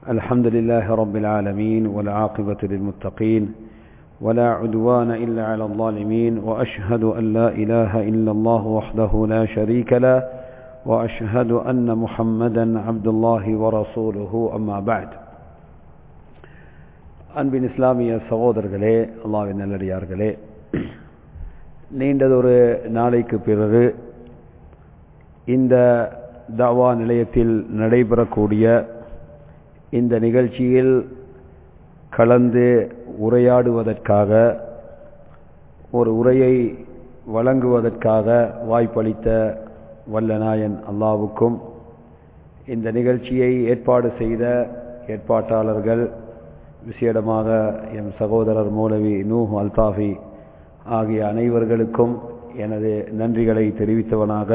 الحمد لله رب العالمين والعاقبة للمتقين ولا عدوان إلا على الظالمين وأشهد أن لا إله إلا الله وحده لا شريك له وأشهد أن محمدا عبد الله ورسوله أما بعد அன்பின் இஸ்லாமிய சகோதரர்களே அல்லாவின் நல்லடியார்களே நீண்டதொரு நாளைக்கு பிறகு இந்த தாவா நிலையத்தில் நடைபெறக்கூடிய இந்த நிகழ்ச்சியில் கலந்து உரையாடுவதற்காக ஒரு உரையை வழங்குவதற்காக வாய்ப்பளித்த வல்லநாயன் அல்லாவுக்கும் இந்த நிகழ்ச்சியை ஏற்பாடு செய்த ஏற்பாட்டாளர்கள் விசேடமாக எம் சகோதரர் மௌலவி நூஹ் அல்தாஃபி ஆகிய அனைவர்களுக்கும் எனது நன்றிகளை தெரிவித்தவனாக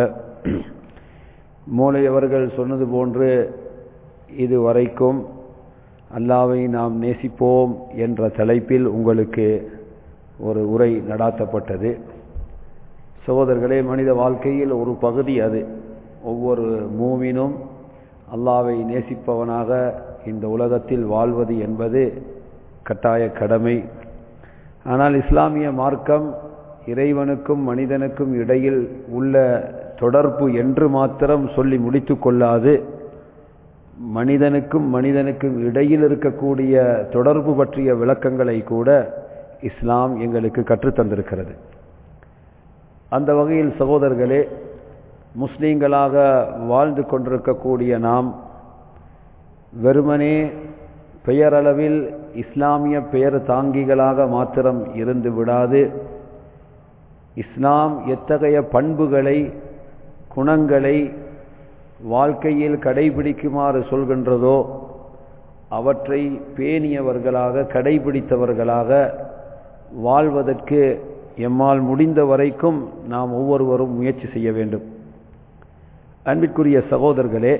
மூளை அவர்கள் சொன்னது போன்று இதுவரைக்கும் அல்லாவை நாம் நேசிப்போம் என்ற தலைப்பில் உங்களுக்கு ஒரு உரை நடாத்தப்பட்டது சகோதரர்களே மனித வாழ்க்கையில் ஒரு பகுதி அது ஒவ்வொரு மூமினும் அல்லாவை நேசிப்பவனாக இந்த உலகத்தில் வாழ்வது என்பது கட்டாய கடமை ஆனால் இஸ்லாமிய மார்க்கம் இறைவனுக்கும் மனிதனுக்கும் இடையில் உள்ள தொடர்பு என்று மாத்திரம் சொல்லி முடித்து கொள்ளாது மனிதனுக்கும் மனிதனுக்கும் இடையில் இருக்கக்கூடிய தொடர்பு பற்றிய விளக்கங்களை கூட இஸ்லாம் எங்களுக்கு கற்றுத்தந்திருக்கிறது அந்த வகையில் சகோதரர்களே முஸ்லீம்களாக வாழ்ந்து கொண்டிருக்கக்கூடிய நாம் வெறுமனே பெயரளவில் இஸ்லாமிய பெயர் தாங்கிகளாக மாத்திரம் இருந்து விடாது இஸ்லாம் எத்தகைய பண்புகளை குணங்களை வாழ்க்கையில் கடைபிடிக்குமாறு சொல்கின்றதோ அவற்றை பேணியவர்களாக கடைபிடித்தவர்களாக வாழ்வதற்கு எம்மால் முடிந்த வரைக்கும் நாம் ஒவ்வொருவரும் முயற்சி செய்ய வேண்டும் அன்பிற்குரிய சகோதரர்களே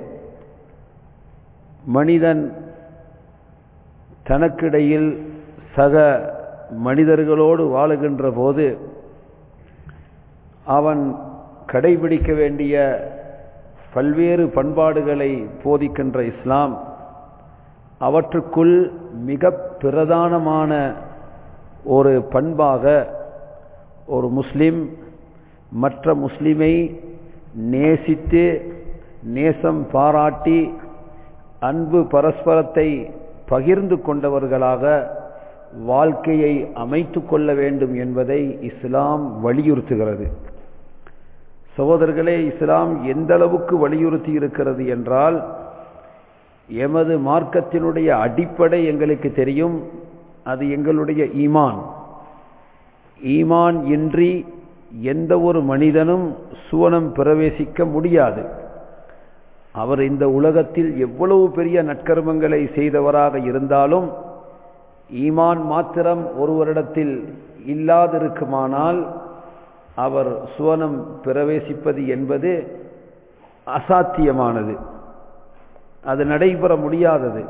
மனிதன் தனக்கிடையில் சக மனிதர்களோடு வாழுகின்ற போது அவன் கடைபிடிக்க வேண்டிய பல்வேறு பண்பாடுகளை போதிக்கின்ற இஸ்லாம் அவற்றுக்குள் மிக பிரதானமான ஒரு பண்பாக ஒரு முஸ்லிம் மற்ற முஸ்லிமை நேசித்து நேசம் பாராட்டி அன்பு பரஸ்பரத்தை பகிர்ந்து கொண்டவர்களாக வாழ்க்கையை அமைத்து கொள்ள வேண்டும் என்பதை இஸ்லாம் வலியுறுத்துகிறது சகோதரர்களே இஸ்லாம் எந்த அளவுக்கு வலியுறுத்தி இருக்கிறது என்றால் எமது மார்க்கத்தினுடைய அடிப்படை எங்களுக்கு தெரியும் அது எங்களுடைய ஈமான் ஈமான் இன்றி எந்த ஒரு மனிதனும் சுவனம் பிரவேசிக்க முடியாது அவர் இந்த உலகத்தில் எவ்வளவு பெரிய நற்கர்மங்களை செய்தவராக இருந்தாலும் ஈமான் மாத்திரம் ஒருவரிடத்தில் இல்லாதிருக்குமானால் அவர் சுவனம் பிரவேசிப்பது என்பது அசாத்தியமானது அது நடைபெற முடியாதது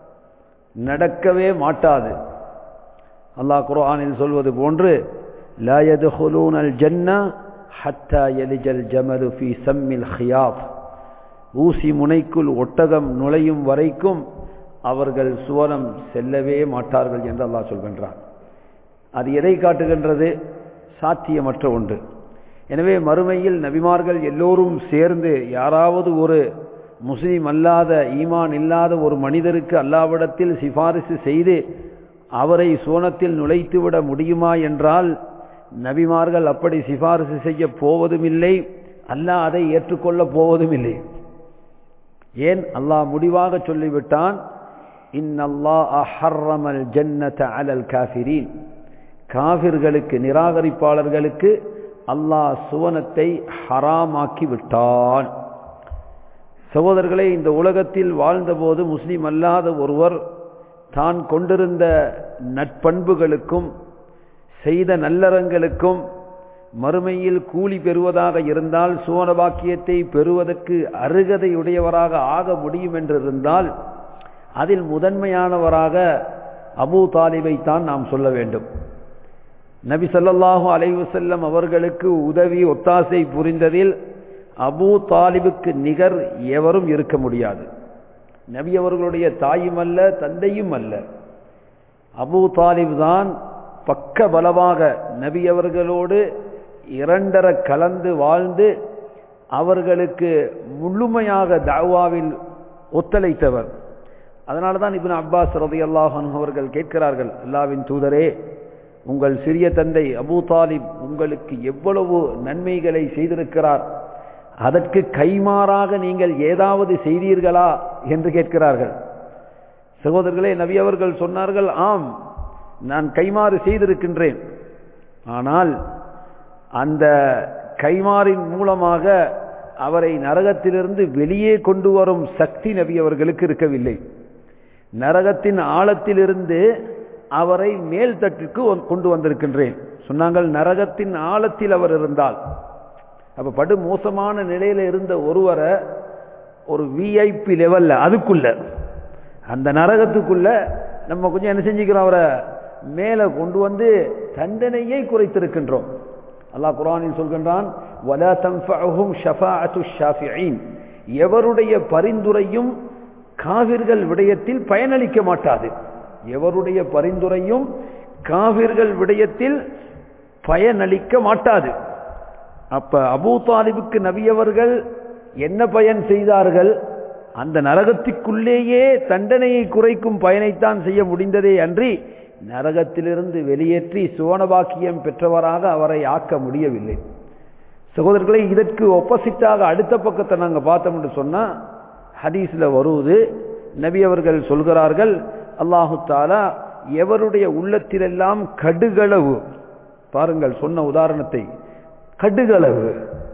நடக்கவே மாட்டாது அல்லாஹ் குர்ஆனில் சொல்வது போன்று லா யதுகுலூனல் ஜன்னா ஹத்தா யலிஜல் ஜமலு ஃபீ சம்மில் ஹியாத் ஊசி முனைக்குள் ஒட்டகம் நுழையும் வரைக்கும் அவர்கள் சுவனம் செல்லவே மாட்டார்கள் என்று அல்லாஹ் சொல்கின்றான் அது எதை காட்டுகின்றது சாத்தியமற்ற ஒன்று எனவே மறுமையில் நபிமார்கள் எல்லோரும் சேர்ந்து யாராவது ஒரு முஸ்லீம் அல்லாத ஈமான் இல்லாத ஒரு மனிதருக்கு அல்லாவிடத்தில் சிபாரிசு செய்து அவரை சோனத்தில் நுழைத்துவிட முடியுமா என்றால் நபிமார்கள் அப்படி சிபாரிசு செய்ய போவதும் இல்லை அல்லாஹ் அதை ஏற்றுக்கொள்ளப் போவதும் இல்லை ஏன் அல்லாஹ் முடிவாக சொல்லிவிட்டான் இன்னல்லாஹ் ஜன்னத அலல் காஃபிரீன் காபிர்களுக்கு நிராகரிப்பாளர்களுக்கு அல்லாஹ் சுவனத்தை ஹராமாக்கி விட்டான் சகோதரர்களே இந்த உலகத்தில் வாழ்ந்தபோது முஸ்லீம் அல்லாத ஒருவர் தான் கொண்டிருந்த நட்பண்புகளுக்கும் செய்த நல்லறங்களுக்கும் மறுமையில் கூலி பெறுவதாக இருந்தால் சுவனபாக்கியத்தை பெறுவதற்கு அருகதையுடையவராக ஆக முடியும் என்றிருந்தால் அதில் முதன்மையானவராக அபூ தாலிபைத்தான் நாம் சொல்ல வேண்டும் நபி ஸல்லல்லாஹு அலைஹி வஸல்லம் அவர்களுக்கு உதவி ஒத்தாசை புரிந்ததில் அபூ தாலிபுக்கு நிகர் எவரும் இருக்க முடியாது நபி அவர்களுடைய தாயும் அல்ல தந்தையும் அல்ல அபு தாலிப் தான் பக்க பலமாக நபி அவர்களோடு இரண்டர கலந்து வாழ்ந்து அவர்களுக்கு முழுமையாக தாவாவில் ஒத்துழைத்தவர் அதனால தான் இபின் அப்பாஸ் ரதி அல்லாஹன் அவர்கள் கேட்கிறார்கள் அல்லாவின் தூதரே உங்கள் சிறிய தந்தை அபு தாலிப் உங்களுக்கு எவ்வளவு நன்மைகளை செய்திருக்கிறார் அதற்கு கைமாறாக நீங்கள் ஏதாவது செய்தீர்களா என்று கேட்கிறார்கள் சகோதரர்களே நபி அவர்கள் சொன்னார்கள் ஆம் நான் கைமாறு செய்திருக்கின்றேன் ஆனால் அந்த கைமாறின் மூலமாக அவரை நரகத்திலிருந்து வெளியே கொண்டு வரும் சக்தி நபி அவர்களுக்கு இருக்கவில்லை நரகத்தின் ஆழத்திலிருந்து அவரை மேல் தட்டிற்கு கொண்டு வந்திருக்கின்றேன் சொன்னாங்கள் நரகத்தின் ஆழத்தில் அவர் இருந்தால் அப்ப படு மோசமான நிலையில இருந்த ஒருவரை ஒரு விஐபி லெவல்ல அதுக்குள்ள அந்த நரகத்துக்குள்ள நம்ம கொஞ்சம் என்ன செஞ்சுக்கிறோம் அவரை மேல கொண்டு வந்து தண்டனையை குறைத்திருக்கின்றோம் அல்லாஹ் குரானில் சொல்கின்றான் வலா தன்ஃபஅஹும் ஷஃபாஅத்து ஷாஃபிஈன் எவருடைய பரிந்துரையும் காவிர்கள் விடயத்தில் பயனளிக்க மாட்டாது எவருடைய பரிந்துரையும் காவிர்கள் விடயத்தில் பயனளிக்க மாட்டாது அப்ப அபூ தாலிபுக்கு நபியவர்கள் என்ன பயன் செய்தார்கள் அந்த நரகத்திற்குள்ளேயே தண்டனையை குறைக்கும் பயனைத்தான் செய்ய முடிந்ததே அன்றி நரகத்திலிருந்து வெளியேற்றி சுவனபாக்கியம் பெற்றவராக அவரை ஆக்க முடியவில்லை சகோதரர்களை இதற்கு ஒப்போசிட்டாக அடுத்த பக்கத்தை நாங்கள் பார்த்தோம் என்று சொன்னா ஹதீஸ்ல வருவது நபி அவர்கள் சொல்கிறார்கள் அல்லாஹு தாலா எவருடைய உள்ளத்திலெல்லாம் கடுகளவு பாருங்கள் சொன்ன உதாரணத்தை கடுகளவு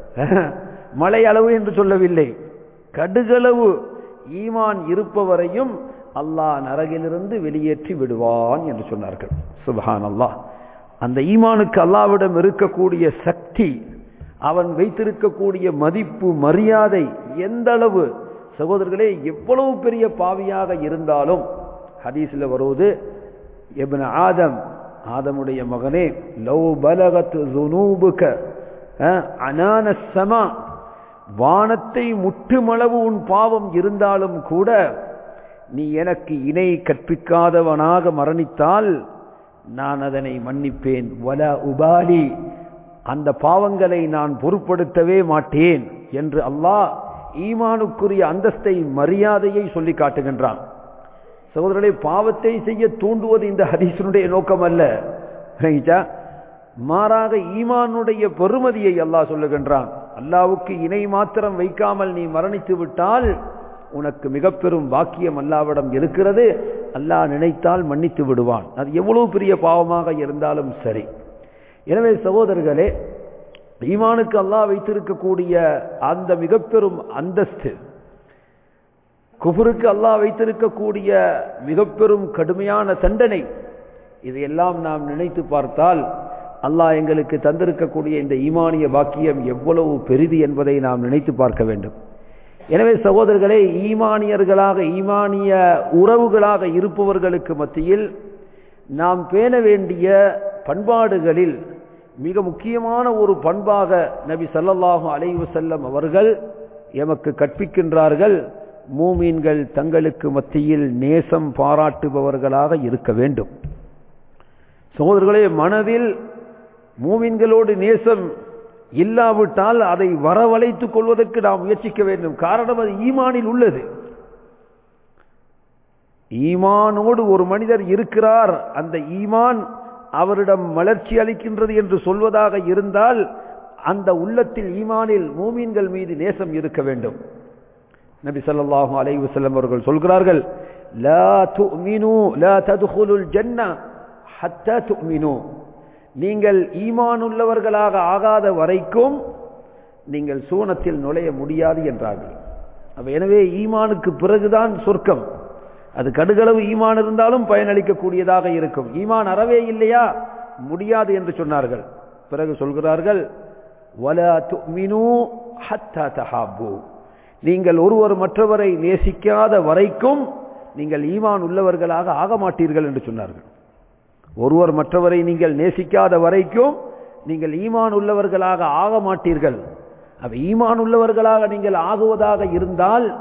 மலை அளவு என்று சொல்லவில்லை கடுகளவு ஈமான் இருப்பவரையும் அல்லாஹ் நரகிலிருந்து வெளியேற்றி விடுவான் என்று சொன்னார்கள் சுபஹான் அல்லாஹ் அந்த ஈமானுக்கு அல்லாவிடம் இருக்கக்கூடிய சக்தி அவன் வைத்திருக்கக்கூடிய மதிப்பு மரியாதை எந்த அளவு சகோதரர்களே எவ்வளவு பெரிய பாவியாக இருந்தாலும் ஹதீஸில் வருவது எபின் ஆதம் ஆதமுடைய மகனே லவ் பலகத் ஜுனூபுக அனான சமா வானத்தை முட்டுமளவு உன் பாவம் இருந்தாலும் கூட நீ எனக்கு இணை கற்பிக்காதவனாக மரணித்தால் நான் அதனை மன்னிப்பேன் வல உபாலி அந்த பாவங்களை நான் பொருட்படுத்தவே மாட்டேன் என்று அல்லாஹ் ஈமானுக்குரிய அந்தஸ்தை மரியாதையை சொல்லி காட்டுகின்றான் சகோதரர்களை பாவத்தை செய்ய தூண்டுவது இந்த ஹதீசனுடைய நோக்கம் அல்ல மாறாக ஈமானுடைய பெருமதியை அல்லாஹ் சொல்லுகின்றான் அல்லாவுக்கு இணை மாத்திரம் வைக்காமல் நீ மரணித்து விட்டால் உனக்கு மிக பெரும் பாக்கியம் அல்லாவிடம் இருக்கிறது அல்லாஹ் நினைத்தால் மன்னித்து விடுவான் அது எவ்வளவு பெரிய பாவமாக இருந்தாலும் சரி எனவே சகோதரர்களே ஈமானுக்கு அல்லாஹ் வைத்திருக்கக்கூடிய அந்த மிக பெரும் அந்தஸ்து குஃபருக்கு அல்லாஹ் வைத்திருக்கக்கூடிய மிக பெரும் கடுமையான தண்டனை இதையெல்லாம் நாம் நினைத்து பார்த்தால் அல்லாஹ் எங்களுக்கு தந்திருக்கக்கூடிய இந்த ஈமானிய பாக்கியம் எவ்வளவு பெரிது என்பதை நாம் நினைத்து பார்க்க வேண்டும் எனவே சகோதரர்களே ஈமானியர்களாக ஈமானிய உறவுகளாக இருப்பவர்களுக்கு மத்தியில் நாம் பேண வேண்டிய பண்பாடுகளில் மிக முக்கியமான ஒரு பண்பாக நபி சல்லல்லாஹு அலைவு செல்லம் அவர்கள் எமக்கு கற்பிக்கின்றார்கள் மூமீன்கள் தங்களுக்கு மத்தியில் நேசம் பாராட்டுபவர்களாக இருக்க வேண்டும் சகோதரர்களே மனதில் மூமின்களோடு நேசம் இல்லாவிட்டால் அதை வரவழைத்துக் கொள்வதற்கு நாம் முயற்சிக்க வேண்டும் காரணம் அது ஈமானில் உள்ளது ஈமானோடு ஒரு மனிதர் இருக்கிறார் அந்த ஈமான் அவரிடம் மலர்ச்சி அளிக்கின்றது என்று சொல்வதாக இருந்தால் அந்த உள்ளத்தில் ஈமானில் மூமீன்கள் மீது நேசம் இருக்க வேண்டும் நபி ஸல்லல்லாஹு அலைஹி வஸல்லம் அவர்கள் சொல்கிறார்கள் லா துமினு லா ததுகுலுல் ஜன்னah ஹத்தா துமினு நீங்கள் ஈமான் உள்ளவர்களாக ஆகாத வரைக்கும் நீங்கள் சூனத்தில் நுழைய முடியாது என்றார்கள் அப்ப எனவே ஈமானுக்கு பிறகுதான் சொர்க்கம் அது கடுகளவு ஈமான் இருந்தாலும் பயனளிக்கக்கூடியதாக இருக்கும் ஈமான் அறவே இல்லையா முடியாது என்று சொன்னார்கள் பிறகு சொல்கிறார்கள் வலா துமினு ஹத்தா தஹாபு நீங்கள் ஒருவர் மற்றவரை நேசிக்காத வரைக்கும் நீங்கள் ஈமான் உள்ளவர்களாக ஆக மாட்டீர்கள் என்று சொன்னார்கள் ஒருவர் மற்றவரை நீங்கள் நேசிக்காத வரைக்கும் நீங்கள் ஈமான் உள்ளவர்களாக ஆக மாட்டீர்கள் அப்ப ஈமான் உள்ளவர்களாக நீங்கள் ஆகுவதாக இருந்தால்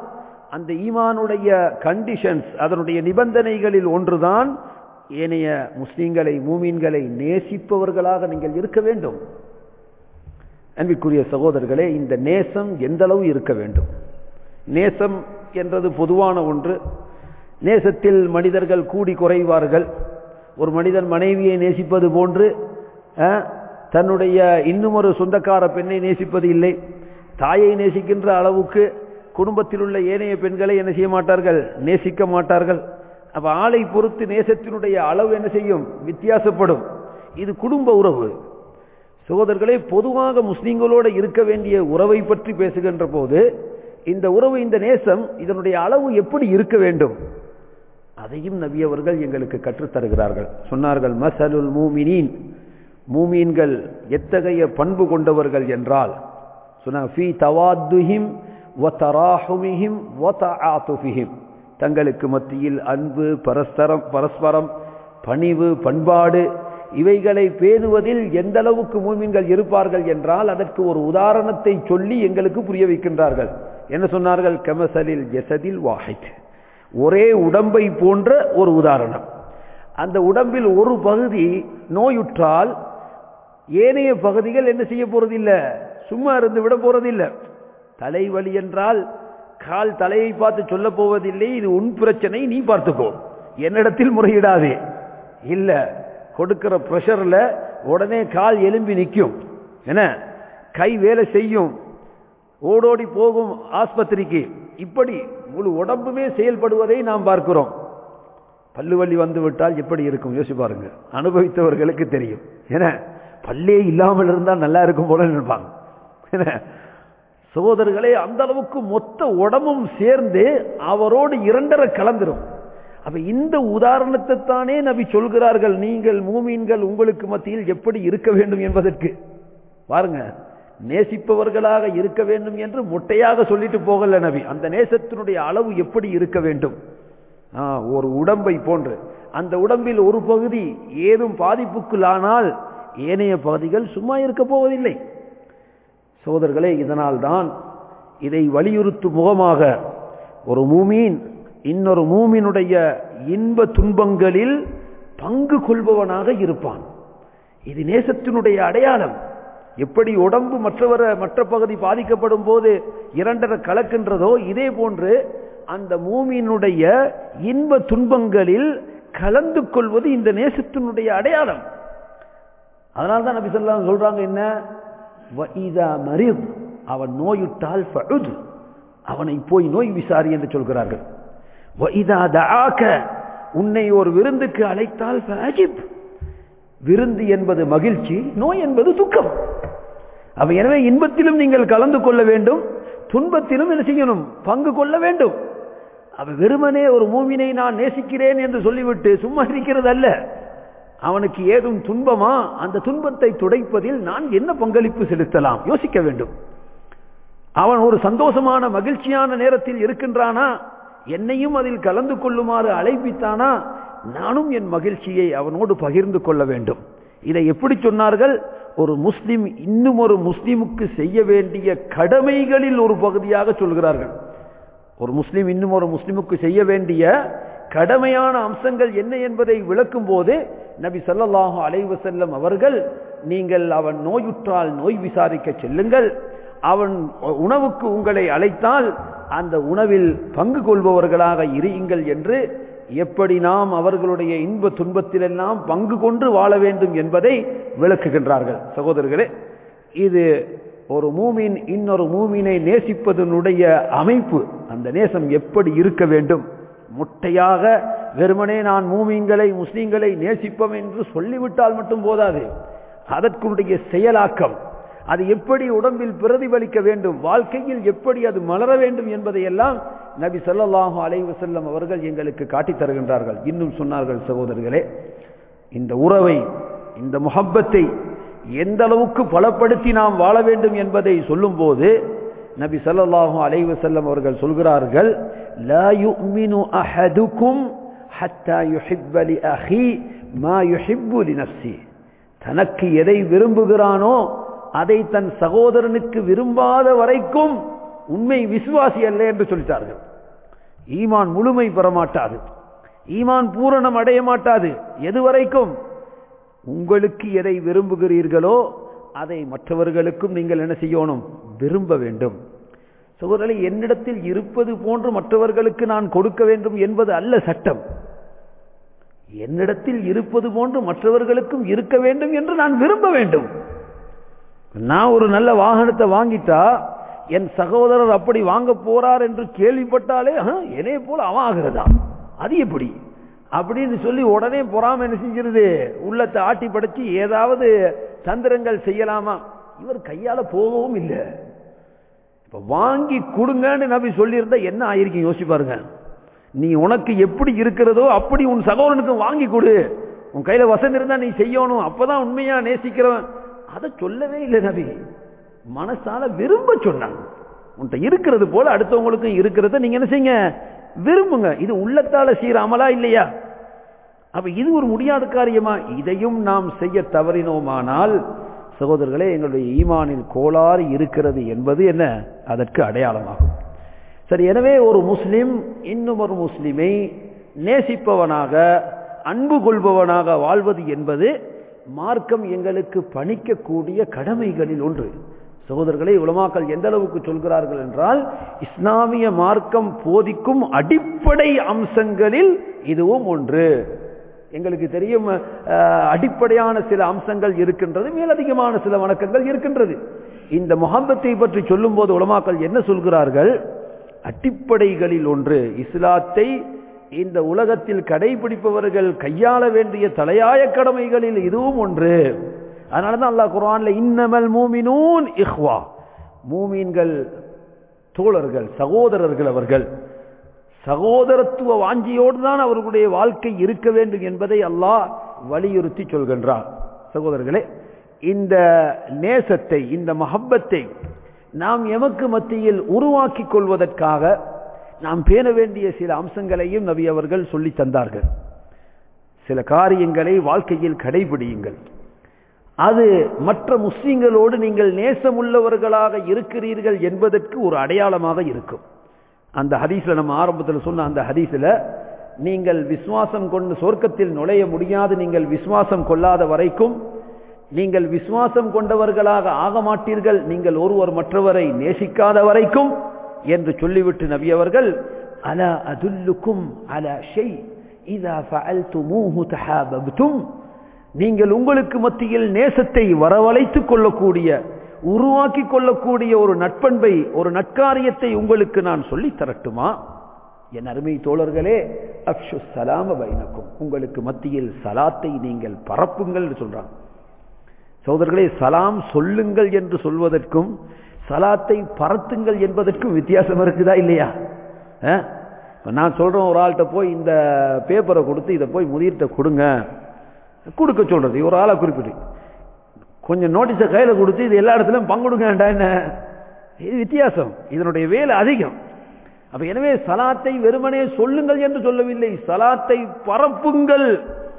அந்த ஈமானுடைய கண்டிஷன்ஸ் அதனுடைய நிபந்தனைகளில் ஒன்றுதான் ஏனைய முஸ்லிம்களை மூமீன்களை நேசிப்பவர்களாக நீங்கள் இருக்க வேண்டும் அன்பிற்குரிய சகோதரர்களே இந்த நேசம் எந்த அளவு இருக்க வேண்டும் நேசம் என்றது பொதுவான ஒன்று நேசத்தில் மனிதர்கள் கூடி குறைவார்கள் ஒரு மனிதன் மனைவியை நேசிப்பது போன்று தன்னுடைய இன்னும் ஒரு சொந்தக்கார பெண்ணை நேசிப்பது இல்லை தாயை நேசிக்கின்ற அளவுக்கு குடும்பத்தில் உள்ள ஏனைய பெண்களை என்ன செய்ய மாட்டார்கள் நேசிக்க மாட்டார்கள் அப்ப ஆளை பொறுத்து நேசத்தினுடைய அளவு என்ன செய்யும் வித்தியாசப்படும் இது குடும்ப உறவு சகோதரர்களே பொதுவாக முஸ்லிம்களோடு இருக்க வேண்டிய உறவை பற்றி பேசுகின்ற போது இந்த உறவு இந்த நேசம் இதனுடைய அளவு எப்படி இருக்க வேண்டும் அதையும் நபி அவர்கள் எங்களுக்கு கற்றுத்தருகிறார்கள் சொன்னார்கள் மசலுல் மூமினின் மூமீன்கள் எத்தகைய பண்பு கொண்டவர்கள் என்றால் ஃபி தவாத்துஹிம் வதராஹுமிஹிம் வதஆதுஃபிஹிம் தங்களுக்கு மத்தியில் அன்பு பரஸ்பரம் பரஸ்பரம் பணிவு பண்பாடு இவைகளை பேணுவதில் எந்த அளவுக்கு மூமின்கள் இருப்பார்கள் என்றால் அதற்கு ஒரு உதாரணத்தை சொல்லி எங்களுக்கு புரிய வைக்கின்றார்கள் என்ன சொன்னார்கள் கமசலில் ஜெசதில் வாஹித் ஒரே உடம்பை போன்ற ஒரு உதாரணம் அந்த உடம்பில் ஒரு பகுதி நோயுற்றால் ஏனைய பகுதிகள் என்ன செய்ய போறதில்லை சும்மா இருந்து விட போறதில்லை தலைவலி என்றால் கால் தலையை பார்த்து சொல்ல போவதில்லை இது உன் பிரச்சனை நீ பார்த்துக்கோ என்னிடத்தில் முறையிடாதே இல்ல கொடுக்கிற பிரஷர்ல உடனே கால் எலும்பி நிற்கும் என்ன கை வேலை செய்யும் ஓடோடி போகும் ஆஸ்பத்திரிக்கு இப்படி முழு உடம்புமே செயல்படுவதை நாம் பார்க்கிறோம் பல்லுவலி வந்து விட்டால் எப்படி இருக்கும் யோசி பாருங்க அனுபவித்தவர்களுக்கு தெரியும் ஏன்னா பல்லே இல்லாமல் இருந்தால் நல்லா இருக்கும் போல நினைப்பாங்க சகோதரர்களே அந்த அளவுக்கு மொத்த உடம்பும் சேர்ந்து அவரோடு இரண்டரை கலந்துரும் அப்ப இந்த உதாரணத்தை தானே நபி சொல்கிறார்கள் நீங்கள் மூமீன்கள் உங்களுக்கு மத்தியில் எப்படி இருக்க வேண்டும் என்பதற்கு பாருங்க நேசிப்பவர்களாக இருக்க வேண்டும் என்று முட்டையாக சொல்லிட்டு போகல நபி அந்த நேசத்தினுடைய அளவு எப்படி இருக்க வேண்டும் ஒரு உடம்பை போன்று அந்த உடம்பில் ஒரு பகுதி ஏதும் பாதிப்புக்குள்ளானால் ஏனைய பகுதிகள் சும்மா இருக்க போவதில்லை சோதர்களே இதனால் தான் இதை வலியுறுத்தும் முகமாக ஒரு மூமீன் இன்னொரு மூமினுடைய இன்ப துன்பங்களில் பங்கு கொள்பவனாக இருப்பான் இது நேசத்தினுடைய அடையாளம் எப்படி உடம்பு மற்றவர மற்ற பகுதி பாதிக்கப்படும் போது இரண்டரை கலக்கின்றதோ இதே போன்று அந்த மூமியினுடைய இன்ப துன்பங்களில் கலந்து கொள்வது இந்த நேசத்தினுடைய அடையாளம் அதனால தான் நபி சொல்லலாம் சொல்றாங்க என்ன மரித் அவன் நோயுற்றால் ஃபஉத் அவனை போய் நோய் விசாரி என்று சொல்கிறார்கள் உன்னை ஒரு விருந்துக்கு அழைத்தால் ஃபஅஜிப் விருந்து என்பது மகிழ்ச்சி நோய் என்பது துக்கம் அவ எனவே இன்பத்திலும் நீங்கள் கலந்து கொள்ள வேண்டும் துன்பத்திலும் என்ன செய்யணும் பங்கு கொள்ள வேண்டும் அவ வெறுமனே ஒரு மூவினை நான் நேசிக்கிறேன் என்று சொல்லிவிட்டு சும்மா இருக்கிறது அல்ல அவனுக்கு ஏதும் துன்பமா அந்த துன்பத்தை துடைப்பதில் நான் என்ன பங்களிப்பு செலுத்தலாம் யோசிக்க வேண்டும் அவன் ஒரு சந்தோஷமான மகிழ்ச்சியான நேரத்தில் இருக்கின்றானா என்னையும் அதில் கலந்து கொள்ளுமாறு அழைப்பித்தானா நானும் என் மகிழ்ச்சியை அவனோடு பகிர்ந்து கொள்ள வேண்டும் இதை எப்படி சொன்னார்கள் ஒரு முஸ்லிம் இன்னும் ஒரு முஸ்லிமுக்கு செய்ய வேண்டிய கடமைகளில் ஒரு பகுதியாக சொல்கிறார்கள் ஒரு முஸ்லிம் இன்னும் ஒரு முஸ்லிமுக்கு செய்ய வேண்டிய கடமையான அம்சங்கள் என்ன என்பதை விளக்கும் போது நபி சல்லாஹூ அலைவசல்லம் அவர்கள் நீங்கள் அவன் நோயுற்றால் நோய் விசாரிக்க செல்லுங்கள் அவன் உணவுக்கு உங்களை அழைத்தால் அந்த உணவில் பங்கு கொள்பவர்களாக இருங்கள் என்று எப்படி நாம் அவர்களுடைய இன்ப துன்பத்திலெல்லாம் பங்கு கொண்டு வாழ வேண்டும் என்பதை விளக்குகின்றார்கள் சகோதரர்களே இது ஒரு மூமின் இன்னொரு மூமினை நேசிப்பதனுடைய அமைப்பு அந்த நேசம் எப்படி இருக்க வேண்டும் முட்டையாக வெறுமனே நான் மூமீன்களை முஸ்லீம்களை நேசிப்போம் என்று சொல்லிவிட்டால் மட்டும் போதாது அதற்குடைய செயலாக்கம் அது எப்படி உடம்பில் பிரதிபலிக்க வேண்டும் வாழ்க்கையில் எப்படி அது மலர வேண்டும் என்பதையெல்லாம் நபி சொல்லல்லாஹு அலைவு செல்லம் அவர்கள் எங்களுக்கு காட்டித் தருகின்றார்கள் இன்னும் சொன்னார்கள் சகோதரர்களே இந்த உறவை இந்த முகப்பத்தை எந்த அளவுக்கு பலப்படுத்தி நாம் வாழ வேண்டும் என்பதை சொல்லும் போது நபி சல்லாஹூ அலைவு செல்லம் அவர்கள் சொல்கிறார்கள் لا يؤمن أحدكم حتى يحب لأخي ما يحب لنفسه தனக்கு எதை விரும்புகிறானோ அதை தன் சகோதரனுக்கு விரும்பாத வரைக்கும் உண்மை விசுவாசி அல்ல என்று சொல்லிட்டார்கள் ஈமான் முழுமை பெற மாட்டாது ஈமான் பூரணம் அடைய மாட்டாது எதுவரைக்கும் உங்களுக்கு எதை விரும்புகிறீர்களோ அதை மற்றவர்களுக்கும் நீங்கள் என்ன செய்யணும் விரும்ப வேண்டும் சகோதரரை என்னிடத்தில் இருப்பது போன்று மற்றவர்களுக்கு நான் கொடுக்க வேண்டும் என்பது அல்ல சட்டம் என்னிடத்தில் இருப்பது போன்று மற்றவர்களுக்கும் இருக்க வேண்டும் என்று நான் விரும்ப வேண்டும் நான் ஒரு நல்ல வாகனத்தை வாங்கிட்டா என் சகோதரர் அப்படி வாங்க போறார் என்று கேள்விப்பட்டாலே என்னைய போல அவன் ஆகிறதா அது எப்படி அப்படின்னு சொல்லி உடனே பொறாம என்ன செஞ்சிருது உள்ளத்தை ஆட்டி படைச்சு ஏதாவது தந்திரங்கள் செய்யலாமா இவர் கையால போகவும் இல்லை இப்ப வாங்கி கொடுங்கன்னு நபி சொல்லியிருந்தா என்ன ஆயிருக்கும் யோசிச்சு பாருங்க நீ உனக்கு எப்படி இருக்கிறதோ அப்படி உன் சகோதரனுக்கு வாங்கி கொடு உன் கையில வசதி இருந்தா நீ செய்யணும் அப்பதான் உண்மையா நேசிக்கிறவன் அதை சொல்லவே இல்லை நபி மனசால விரும்ப சொன்னாங்க உன்கிட்ட இருக்கிறது போல அடுத்தவங்களுக்கும் இருக்கிறத நீங்க என்ன செய்யுங்க விரும்புங்க இது உள்ளத்தால சீராமலா இல்லையா அப்ப இது ஒரு முடியாத காரியமா இதையும் நாம் செய்ய தவறினோமானால் சகோதரர்களே எங்களுடைய ஈமானில் கோளாறு இருக்கிறது என்பது என்ன அதற்கு அடையாளமாகும் சரி எனவே ஒரு முஸ்லிம் இன்னும் ஒரு முஸ்லிமை நேசிப்பவனாக அன்பு கொள்பவனாக வாழ்வது என்பது மார்க்கம் எங்களுக்கு பணிக்கக்கூடிய கடமைகளில் ஒன்று சகோதரர்களை உலமாக்கள் எந்த அளவுக்கு சொல்கிறார்கள் என்றால் இஸ்லாமிய மார்க்கம் போதிக்கும் அடிப்படை அம்சங்களில் இதுவும் ஒன்று எங்களுக்கு தெரியும் அடிப்படையான சில அம்சங்கள் இருக்கின்றது மேலதிகமான சில வணக்கங்கள் இருக்கின்றது இந்த முகம்பத்தை பற்றி சொல்லும் போது உலமாக்கள் என்ன சொல்கிறார்கள் அடிப்படைகளில் ஒன்று இஸ்லாத்தை இந்த உலகத்தில் கடைபிடிப்பவர்கள் கையாள வேண்டிய தலையாய கடமைகளில் இதுவும் ஒன்று அதனாலதான் அல்லாஹ் குரான்ல இன்னமல் மூமினூன் இஹ்வா மூமீன்கள் தோழர்கள் சகோதரர்கள் அவர்கள் சகோதரத்துவ வாஞ்சியோடு தான் அவர்களுடைய வாழ்க்கை இருக்க வேண்டும் என்பதை அல்லாஹ் வலியுறுத்தி சொல்கின்றார் சகோதரர்களே இந்த நேசத்தை இந்த மஹப்பத்தை நாம் எமக்கு மத்தியில் உருவாக்கி கொள்வதற்காக நாம் பேண வேண்டிய சில அம்சங்களையும் நபி அவர்கள் சொல்லி தந்தார்கள் சில காரியங்களை வாழ்க்கையில் கடைபிடியுங்கள் அது மற்ற முஸ்லிம்களோடு நீங்கள் நேசமுள்ளவர்களாக இருக்கிறீர்கள் என்பதற்கு ஒரு அடையாளமாக இருக்கும் அந்த ஹதீஸ்ல நம்ம ஆரம்பத்தில் சொன்ன அந்த ஹதீஸ்ல நீங்கள் விசுவாசம் கொண்டு சொர்க்கத்தில் நுழைய முடியாது நீங்கள் விசுவாசம் கொள்ளாத வரைக்கும் நீங்கள் விசுவாசம் கொண்டவர்களாக ஆக மாட்டீர்கள் நீங்கள் ஒருவர் மற்றவரை நேசிக்காத வரைக்கும் என்று சொல்லிவிட்டு நபி அவர்கள் அல அதுல்லுக்கும் அல ஷெய் இதா ஃபஅல்துமூஹு தஹாபப்தும் நீங்கள் உங்களுக்கு மத்தியில் நேசத்தை வரவழைத்துக் கொள்ளக்கூடிய உருவாக்கி கொள்ளக்கூடிய ஒரு நட்பண்பை ஒரு நட்காரியத்தை உங்களுக்கு நான் சொல்லி தரட்டுமா என் அருமை தோழர்களே அப்ஷு சலாம பைனக்கும் உங்களுக்கு மத்தியில் சலாத்தை நீங்கள் பரப்புங்கள் என்று சொல்றாங்க சகோதரர்களே சலாம் சொல்லுங்கள் என்று சொல்வதற்கும் சலாத்தை பரத்துங்கள் என்பதற்கும் வித்தியாசம் இருக்குதா இல்லையா நான் சொல்றேன் ஒரு ஆள்கிட்ட போய் இந்த பேப்பரை கொடுத்து இதை போய் முதிர்கிட்ட கொடுங்க கொடுக்க சொல்றது ஒரு ஆளை குறிப்பிட்டு கொஞ்சம் நோட்டீஸை கையில கொடுத்து இது எல்லா இடத்துலையும் பங்குடுங்கண்டா என்ன இது வித்தியாசம் இதனுடைய வேலை அதிகம் அப்ப எனவே சலாத்தை வெறுமனே சொல்லுங்கள் என்று சொல்லவில்லை சலாத்தை பரப்புங்கள்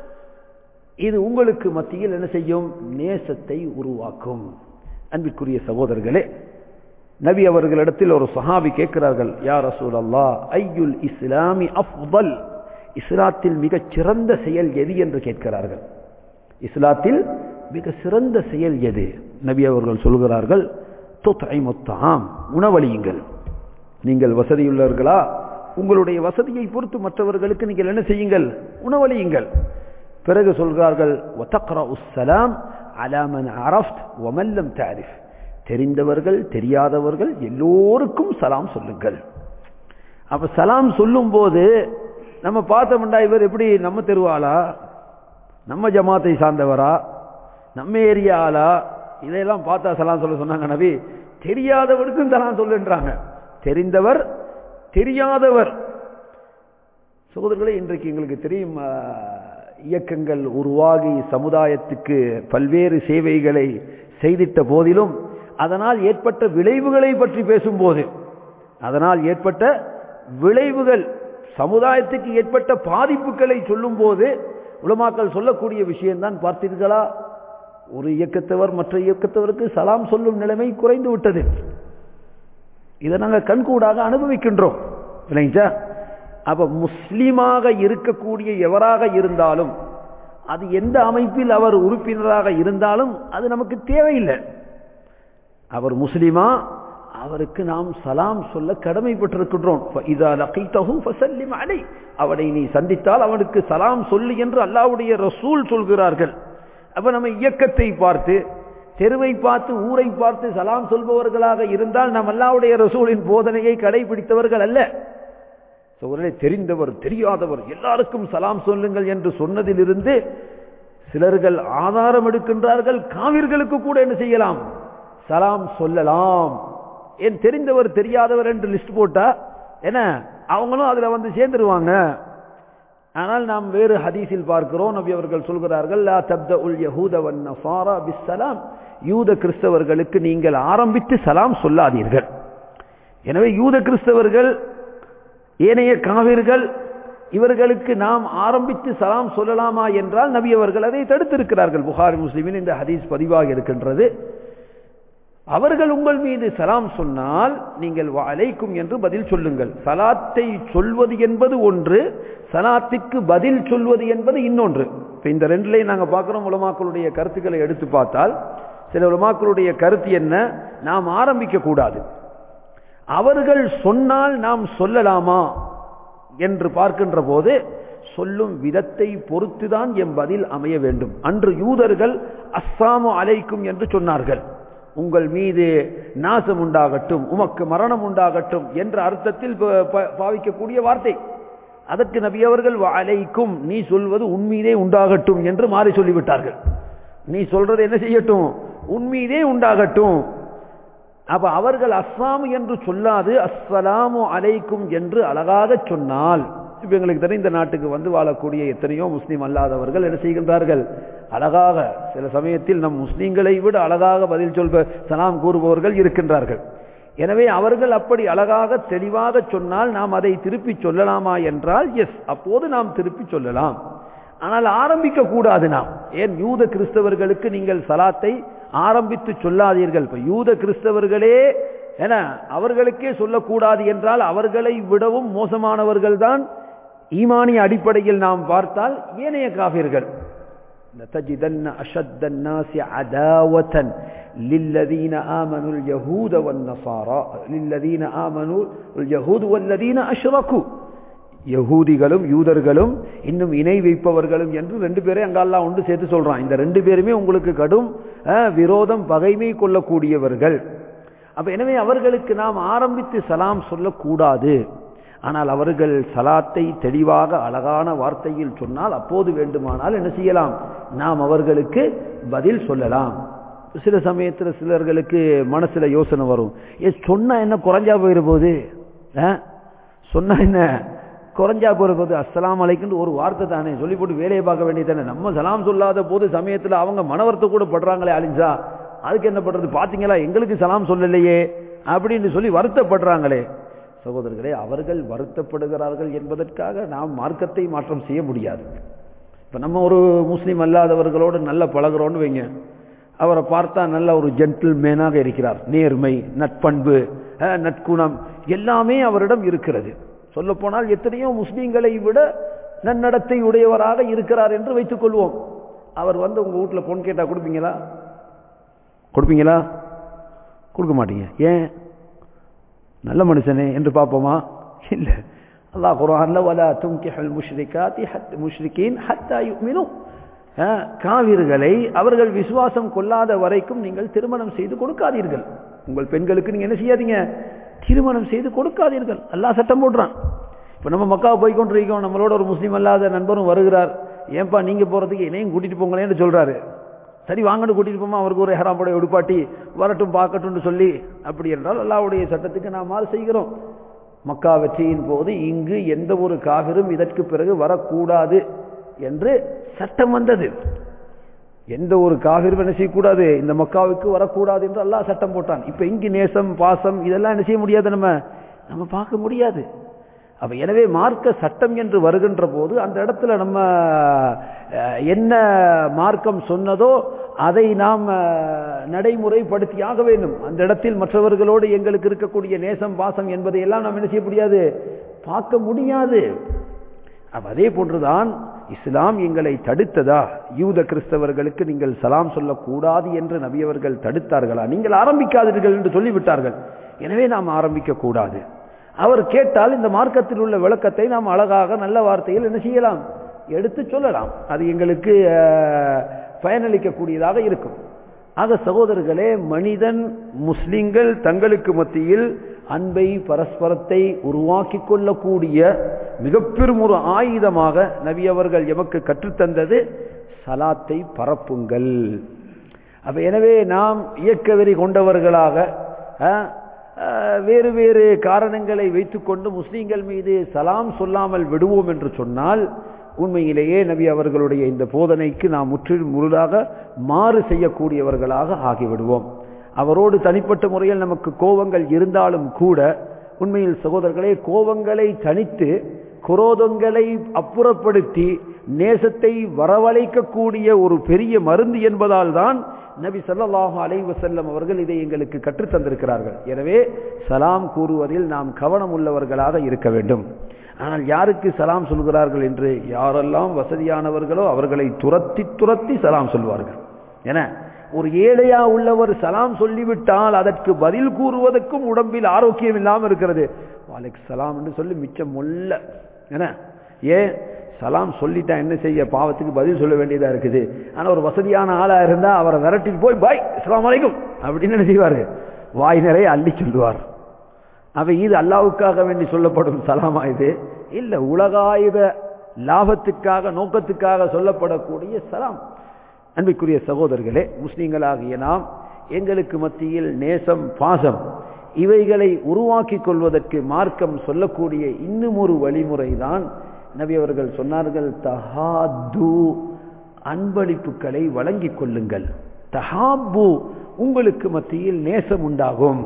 இது உங்களுக்கு மத்தியில் என்ன செய்யும் நேசத்தை உருவாக்கும் அன்பிற்குரிய சகோதரர்களே நபி அவர்களிடத்தில் ஒரு சஹாபி கேட்கிறார்கள் யார் ரசூல் அல்லா ஐயுல் இஸ்லாமி அஃபல் இஸ்லாத்தில் மிகச் சிறந்த செயல் எது என்று கேட்கிறார்கள் இஸ்லாத்தில் மிக சிறந்த செயல் எது நபி அவர்கள் சொல்கிறார்கள் தொத்தாம் உணவளியுங்கள் நீங்கள் வசதியுள்ளவர்களா உங்களுடைய வசதியை பொறுத்து மற்றவர்களுக்கு நீங்கள் என்ன செய்யுங்கள் உணவளியுங்கள் பிறகு சொல்கிறார்கள் உஸ்ஸலாம் அலாமன் அரஃப்த் ஒமல்லம் தாரிஃப் தெரிந்தவர்கள் தெரியாதவர்கள் எல்லோருக்கும் சலாம் சொல்லுங்கள் அப்ப சலாம் சொல்லும் போது நம்ம பார்த்தோம்டா இவர் எப்படி நம்ம தெருவாளா நம்ம ஜமாத்தை சார்ந்தவரா நம்ம ஏரியா ஆளா இதையெல்லாம் பார்த்தா சலாம் சொல்ல சொன்னாங்க நபி தெரியாதவருக்கும் சலாம் சொல்லுன்றாங்க தெரிந்தவர் தெரியாதவர் சகோதரர்களே இன்றைக்கு எங்களுக்கு தெரியும் இயக்கங்கள் உருவாகி சமுதாயத்துக்கு பல்வேறு சேவைகளை செய்திட்ட போதிலும் அதனால் ஏற்பட்ட விளைவுகளை பற்றி பேசும்போது அதனால் ஏற்பட்ட விளைவுகள் சமுதாயத்துக்கு ஏற்பட்ட பாதிப்புகளை சொல்லும் போது உலமாக்கள் சொல்லக்கூடிய விஷயம்தான் பார்த்தீர்களா ஒரு இயக்கத்தவர் மற்ற இயக்கத்தவருக்கு சலாம் சொல்லும் நிலைமை குறைந்து விட்டது இதை நாங்கள் கண்கூடாக அனுபவிக்கின்றோம் இல்லைங்களா அப்ப முஸ்லிமாக இருக்கக்கூடிய எவராக இருந்தாலும் அது எந்த அமைப்பில் அவர் உறுப்பினராக இருந்தாலும் அது நமக்கு தேவையில்லை அவர் முஸ்லிமா அவருக்கு நாம் சலாம் சொல்ல கடமைப்பட்டிருக்கின்றோம் இதா லகைத்தஹு ஃபசல்லிம் அலை அவனை நீ சந்தித்தால் அவனுக்கு சலாம் சொல்லு என்று அல்லாஹ்வுடைய ரசூல் சொல்கிறார்கள் அப்ப நம்ம இயக்கத்தை பார்த்து தெருவை பார்த்து ஊரை பார்த்து சலாம் சொல்பவர்களாக இருந்தால் நாம் அல்லாஹ்வுடைய ரசூலின் போதனையை கடைபிடித்தவர்கள் அல்ல சோழரை தெரிந்தவர் தெரியாதவர் எல்லாருக்கும் சலாம் சொல்லுங்கள் என்று சொன்னதிலிருந்து சிலர்கள் ஆதாரம் எடுக்கின்றார்கள் காவிர்களுக்கு கூட என்ன செய்யலாம் சலாம் சொல்லலாம் ஏன் தெரிந்தவர் தெரியாதவர் என்று லிஸ்ட் போட்டா என்ன அவங்களும் அதுல வந்து சேர்ந்துருவாங்க ஆனால் நாம் வேறு ஹதீஸில் பார்க்கிறோம் நபி அவர்கள் சொல்கிறார்கள் லா தப்த உல் யஹூத வன் நசாரா பிஸ்ஸலாம் யூத கிறிஸ்தவர்களுக்கு நீங்கள் ஆரம்பித்து சலாம் சொல்லாதீர்கள் எனவே யூத கிறிஸ்தவர்கள் ஏனைய காவிர்கள் இவர்களுக்கு நாம் ஆரம்பித்து சலாம் சொல்லலாமா என்றால் நபி அவர்கள் அதை தடுத்திருக்கிறார்கள் புகாரி முஸ்லிமின் இந்த ஹதீஸ் பதிவாக இருக்கின்றது அவர்கள் உங்கள் மீது சலாம் சொன்னால் நீங்கள் அலைக்கும் என்று பதில் சொல்லுங்கள் சலாத்தை சொல்வது என்பது ஒன்று சலாத்திற்கு பதில் சொல்வது என்பது இன்னொன்று இப்போ இந்த ரெண்டுலையும் நாங்கள் பார்க்குறோம் உலமாக்களுடைய கருத்துக்களை எடுத்து பார்த்தால் சில உலமாக்களுடைய கருத்து என்ன நாம் ஆரம்பிக்க கூடாது அவர்கள் சொன்னால் நாம் சொல்லலாமா என்று பார்க்கின்ற போது சொல்லும் விதத்தை பொறுத்துதான் என் பதில் அமைய வேண்டும் அன்று யூதர்கள் அஸ்ஸாமு அலைக்கும் என்று சொன்னார்கள் உங்கள் மீது நாசம் உண்டாகட்டும் உமக்கு மரணம் உண்டாகட்டும் என்ற அர்த்தத்தில் பாவிக்கக்கூடிய வார்த்தை அதற்கு நபி அவர்கள் அலைக்கும் நீ சொல்வது உன்மீதே உண்டாகட்டும் என்று மாறி சொல்லிவிட்டார்கள் நீ சொல்றது என்ன செய்யட்டும் உன்மீதே உண்டாகட்டும் அப்ப அவர்கள் அஸ்ஸாமு என்று சொல்லாது அஸ்ஸலாமு அலைக்கும் என்று அழகாக சொன்னால் இப்ப எங்களுக்கு தெரியும் இந்த நாட்டுக்கு வந்து வாழக்கூடிய எத்தனையோ முஸ்லீம் அல்லாதவர்கள் என்ன செய்கின்றார்கள் அழகாக சில சமயத்தில் நம் முஸ்லீம்களை விட அழகாக பதில் சொல்ப சலாம் கூறுபவர்கள் இருக்கின்றார்கள் எனவே அவர்கள் அப்படி அழகாக தெளிவாக சொன்னால் நாம் அதை திருப்பி சொல்லலாமா என்றால் எஸ் அப்போது நாம் திருப்பி சொல்லலாம் ஆனால் ஆரம்பிக்க கூடாது நாம் ஏன் யூத கிறிஸ்தவர்களுக்கு நீங்கள் சலாத்தை ஆரம்பித்து சொல்லாதீர்கள் இப்ப யூத கிறிஸ்தவர்களே என அவர்களுக்கே சொல்லக்கூடாது என்றால் அவர்களை விடவும் மோசமானவர்கள் தான் ஈமானிய அடிப்படையில் நாம் பார்த்தால் ஏனைய காவிர்கள் لتجدن أشد الناس عداوة للذين آمنوا اليهود والنصارى للذين آمنوا اليهود والذين أشركوا யகூதிகளும் யூதர்களும் இன்னும் இணை வைப்பவர்களும் என்று ரெண்டு பேரை அங்கெல்லாம் ஒன்று சேர்த்து சொல்றான் இந்த ரெண்டு பேருமே உங்களுக்கு கடும் விரோதம் பகைமை கொள்ளக்கூடியவர்கள் அப்ப எனவே அவர்களுக்கு நாம் ஆரம்பித்து சலாம் சொல்லக்கூடாது ஆனால் அவர்கள் சலாத்தை தெளிவாக அழகான வார்த்தையில் சொன்னால் அப்போது வேண்டுமானால் என்ன செய்யலாம் நாம் அவர்களுக்கு பதில் சொல்லலாம் சில சமயத்தில் சிலர்களுக்கு மனசுல யோசனை வரும் ஏ சொன்னா என்ன குறைஞ்சா போயிரு போது சொன்னா என்ன குறைஞ்சா போறது அஸ்லாம் அலைக்குன்னு ஒரு வார்த்தை தானே சொல்லி போட்டு வேலையை பார்க்க வேண்டியது தானே நம்ம சலாம் சொல்லாத போது சமயத்தில் அவங்க மனவர்த்த கூட படுறாங்களே அழிஞ்சா அதுக்கு என்ன பண்றது பாத்தீங்களா எங்களுக்கு சலாம் சொல்லலையே அப்படின்னு சொல்லி வருத்தப்படுறாங்களே சகோதரர்களே அவர்கள் வருத்தப்படுகிறார்கள் என்பதற்காக நாம் மார்க்கத்தை மாற்றம் செய்ய முடியாது இப்ப நம்ம ஒரு முஸ்லீம் அல்லாதவர்களோடு நல்ல பழகிறோன்னு வைங்க அவரை பார்த்தா நல்ல ஒரு ஜென்டில் மேனாக இருக்கிறார் நேர்மை நட்பண்பு நட்குணம் எல்லாமே அவரிடம் இருக்கிறது சொல்ல போனால் எத்தனையோ முஸ்லீம்களை விட நன்னடத்தை உடையவராக இருக்கிறார் என்று வைத்துக் கொள்வோம் அவர் வந்து உங்க வீட்டுல பொன் கேட்டா கொடுப்பீங்களா கொடுப்பீங்களா கொடுக்க மாட்டீங்க ஏன் நல்ல மனுஷனே என்று பார்ப்போமா இல்ல அல்லாஹ் குரான்ல வலா துங்கிஹல் முஷ்ரிகாத்தி ஹத் முஷ்ரிகீன் ஹத்தா யுமினு காவிர்களை அவர்கள் விசுவாசம் கொள்ளாத வரைக்கும் நீங்கள் திருமணம் செய்து கொடுக்காதீர்கள் உங்கள் பெண்களுக்கு நீங்க என்ன செய்யாதீங்க திருமணம் செய்து கொடுக்காதீர்கள் அல்லாஹ் சட்டம் போடுறான் இப்ப நம்ம மக்காவை போய் கொண்டிருக்கோம் நம்மளோட ஒரு முஸ்லீம் அல்லாத நண்பரும் வருகிறார் ஏன்பா நீங்க போறதுக்கு என்னையும் கூட்டிட்டு போங்களேன்னு சொல்றாரு சரி வாங்கன்னு கூட்டிட்டு போமா அவருக்கு ஒரு ஹெராம் படை உடுப்பாட்டி வரட்டும் பார்க்கட்டும்னு சொல்லி அப்படி என்றால் அல்லாவுடைய சட்டத்துக்கு நாம் மாறு செய்கிறோம் மக்கா வெற்றியின் போது இங்கு எந்த ஒரு காவிரும் இதற்கு பிறகு வரக்கூடாது என்று சட்டம் வந்தது எந்த ஒரு காவிரும் என்ன செய்யக்கூடாது இந்த மக்காவுக்கு வரக்கூடாது என்று அல்லாஹ் சட்டம் போட்டான் இப்ப இங்கு நேசம் பாசம் இதெல்லாம் என்ன செய்ய முடியாது நம்ம நம்ம பார்க்க முடியாது அப்ப எனவே மார்க்க சட்டம் என்று வருகின்ற போது அந்த இடத்துல நம்ம என்ன மார்க்கம் சொன்னதோ அதை நாம் நடைமுறைப்படுத்தியாக வேண்டும் அந்த இடத்தில் மற்றவர்களோடு எங்களுக்கு இருக்கக்கூடிய நேசம் பாசம் என்பதை எல்லாம் நாம் என்ன செய்ய முடியாது பார்க்க முடியாது அப்ப அதே போன்றுதான் இஸ்லாம் எங்களை தடுத்ததா யூத கிறிஸ்தவர்களுக்கு நீங்கள் சலாம் சொல்லக்கூடாது என்று நபியவர்கள் தடுத்தார்களா நீங்கள் ஆரம்பிக்காதீர்கள் என்று சொல்லிவிட்டார்கள் எனவே நாம் ஆரம்பிக்க கூடாது அவர் கேட்டால் இந்த மார்க்கத்தில் உள்ள விளக்கத்தை நாம் அழகாக நல்ல வார்த்தையில் என்ன செய்யலாம் எடுத்து சொல்லலாம் அது எங்களுக்கு அஹ், பயனளிக்கக்கூடியதாக இருக்கும் ஆக சகோதரர்களே மனிதன் முஸ்லிம்கள் தங்களுக்கு மத்தியில் அன்பை பரஸ்பரத்தை உருவாக்கி கொள்ளக்கூடிய மிக பெரும் ஒரு ஆயுதமாக நபி அவர்கள் எமக்கு கற்றுத்தந்தது சலாத்தை பரப்புங்கள் அப்ப எனவே நாம் இயக்கவெறி கொண்டவர்களாக அஹ், அஹ், வேறு வேறு காரணங்களை வைத்துக்கொண்டு முஸ்லீம்கள் மீது சலாம் சொல்லாமல் விடுவோம் என்று சொன்னால் உண்மையிலேயே நபி அவர்களுடைய இந்த போதனைக்கு நாம் முற்றிலும் முழுதாக மாறு செய்யக்கூடியவர்களாக ஆகிவிடுவோம் அவரோடு தனிப்பட்ட முறையில் நமக்கு கோபங்கள் இருந்தாலும் கூட உண்மையில் சகோதரர்களே கோபங்களை தனித்து குரோதங்களை அப்புறப்படுத்தி நேசத்தை வரவழைக்கக்கூடிய ஒரு பெரிய மருந்து என்பதால் தான் நபி ஸல்லல்லாஹு அலைஹி வஸல்லம் அவர்கள் இதை எங்களுக்கு கற்றுத் தந்திருக்கிறார்கள் எனவே சலாம் கூறுவதில் நாம் கவனம் உள்ளவர்களாக இருக்க வேண்டும் ஆனால் யாருக்கு சலாம் சொல்கிறார்கள் என்று யாரெல்லாம் வசதியானவர்களோ அவர்களை துரத்தி துரத்தி சலாம் சொல்வார்கள் என ஒரு ஏழையா உள்ளவர் சலாம் சொல்லிவிட்டால் அதற்கு பதில் கூறுவதற்கும் உடம்பில் ஆரோக்கியம் இல்லாமல் இருக்கிறது வாலைக்கு சலாம் என்று சொல்லி மிச்சம் முல்ல என ஏன் சலாம் சொல்லிட்டா என்ன செய்ய பாவத்துக்கு பதில் சொல்ல வேண்டியதா இருக்குது ஆனா ஒரு வசதியான ஆளா இருந்தா அவரை விரட்டிட்டு போய் பாய் அஸ்ஸலாமு அலைக்கும் அப்படின்னு என்ன செய்வாரு வாய் நிறைய அள்ளி சொல்லுவார் அவ இது அல்லாவுக்காக வேண்டி சொல்லப்படும் சலாமா இது இல்ல உலகாயுத லாபத்துக்காக நோக்கத்துக்காக சொல்லப்படக்கூடிய சலாம் அன்பிற்குரிய சகோதரர்களே முஸ்லிம்களாகிய நாம் எங்களுக்கு மத்தியில் நேசம் பாசம் இவைகளை உருவாக்கிக் கொள்வதற்கு மார்க்கம் சொல்லக்கூடிய இன்னும் ஒரு வழிமுறை தான் நபி அவர்கள் சொன்னார்கள் தஹாது அன்பளிப்புகளை வழங்கிக் கொள்ளுங்கள் தஹாபு உங்களுக்கு மத்தியில் நேசம் உண்டாகும்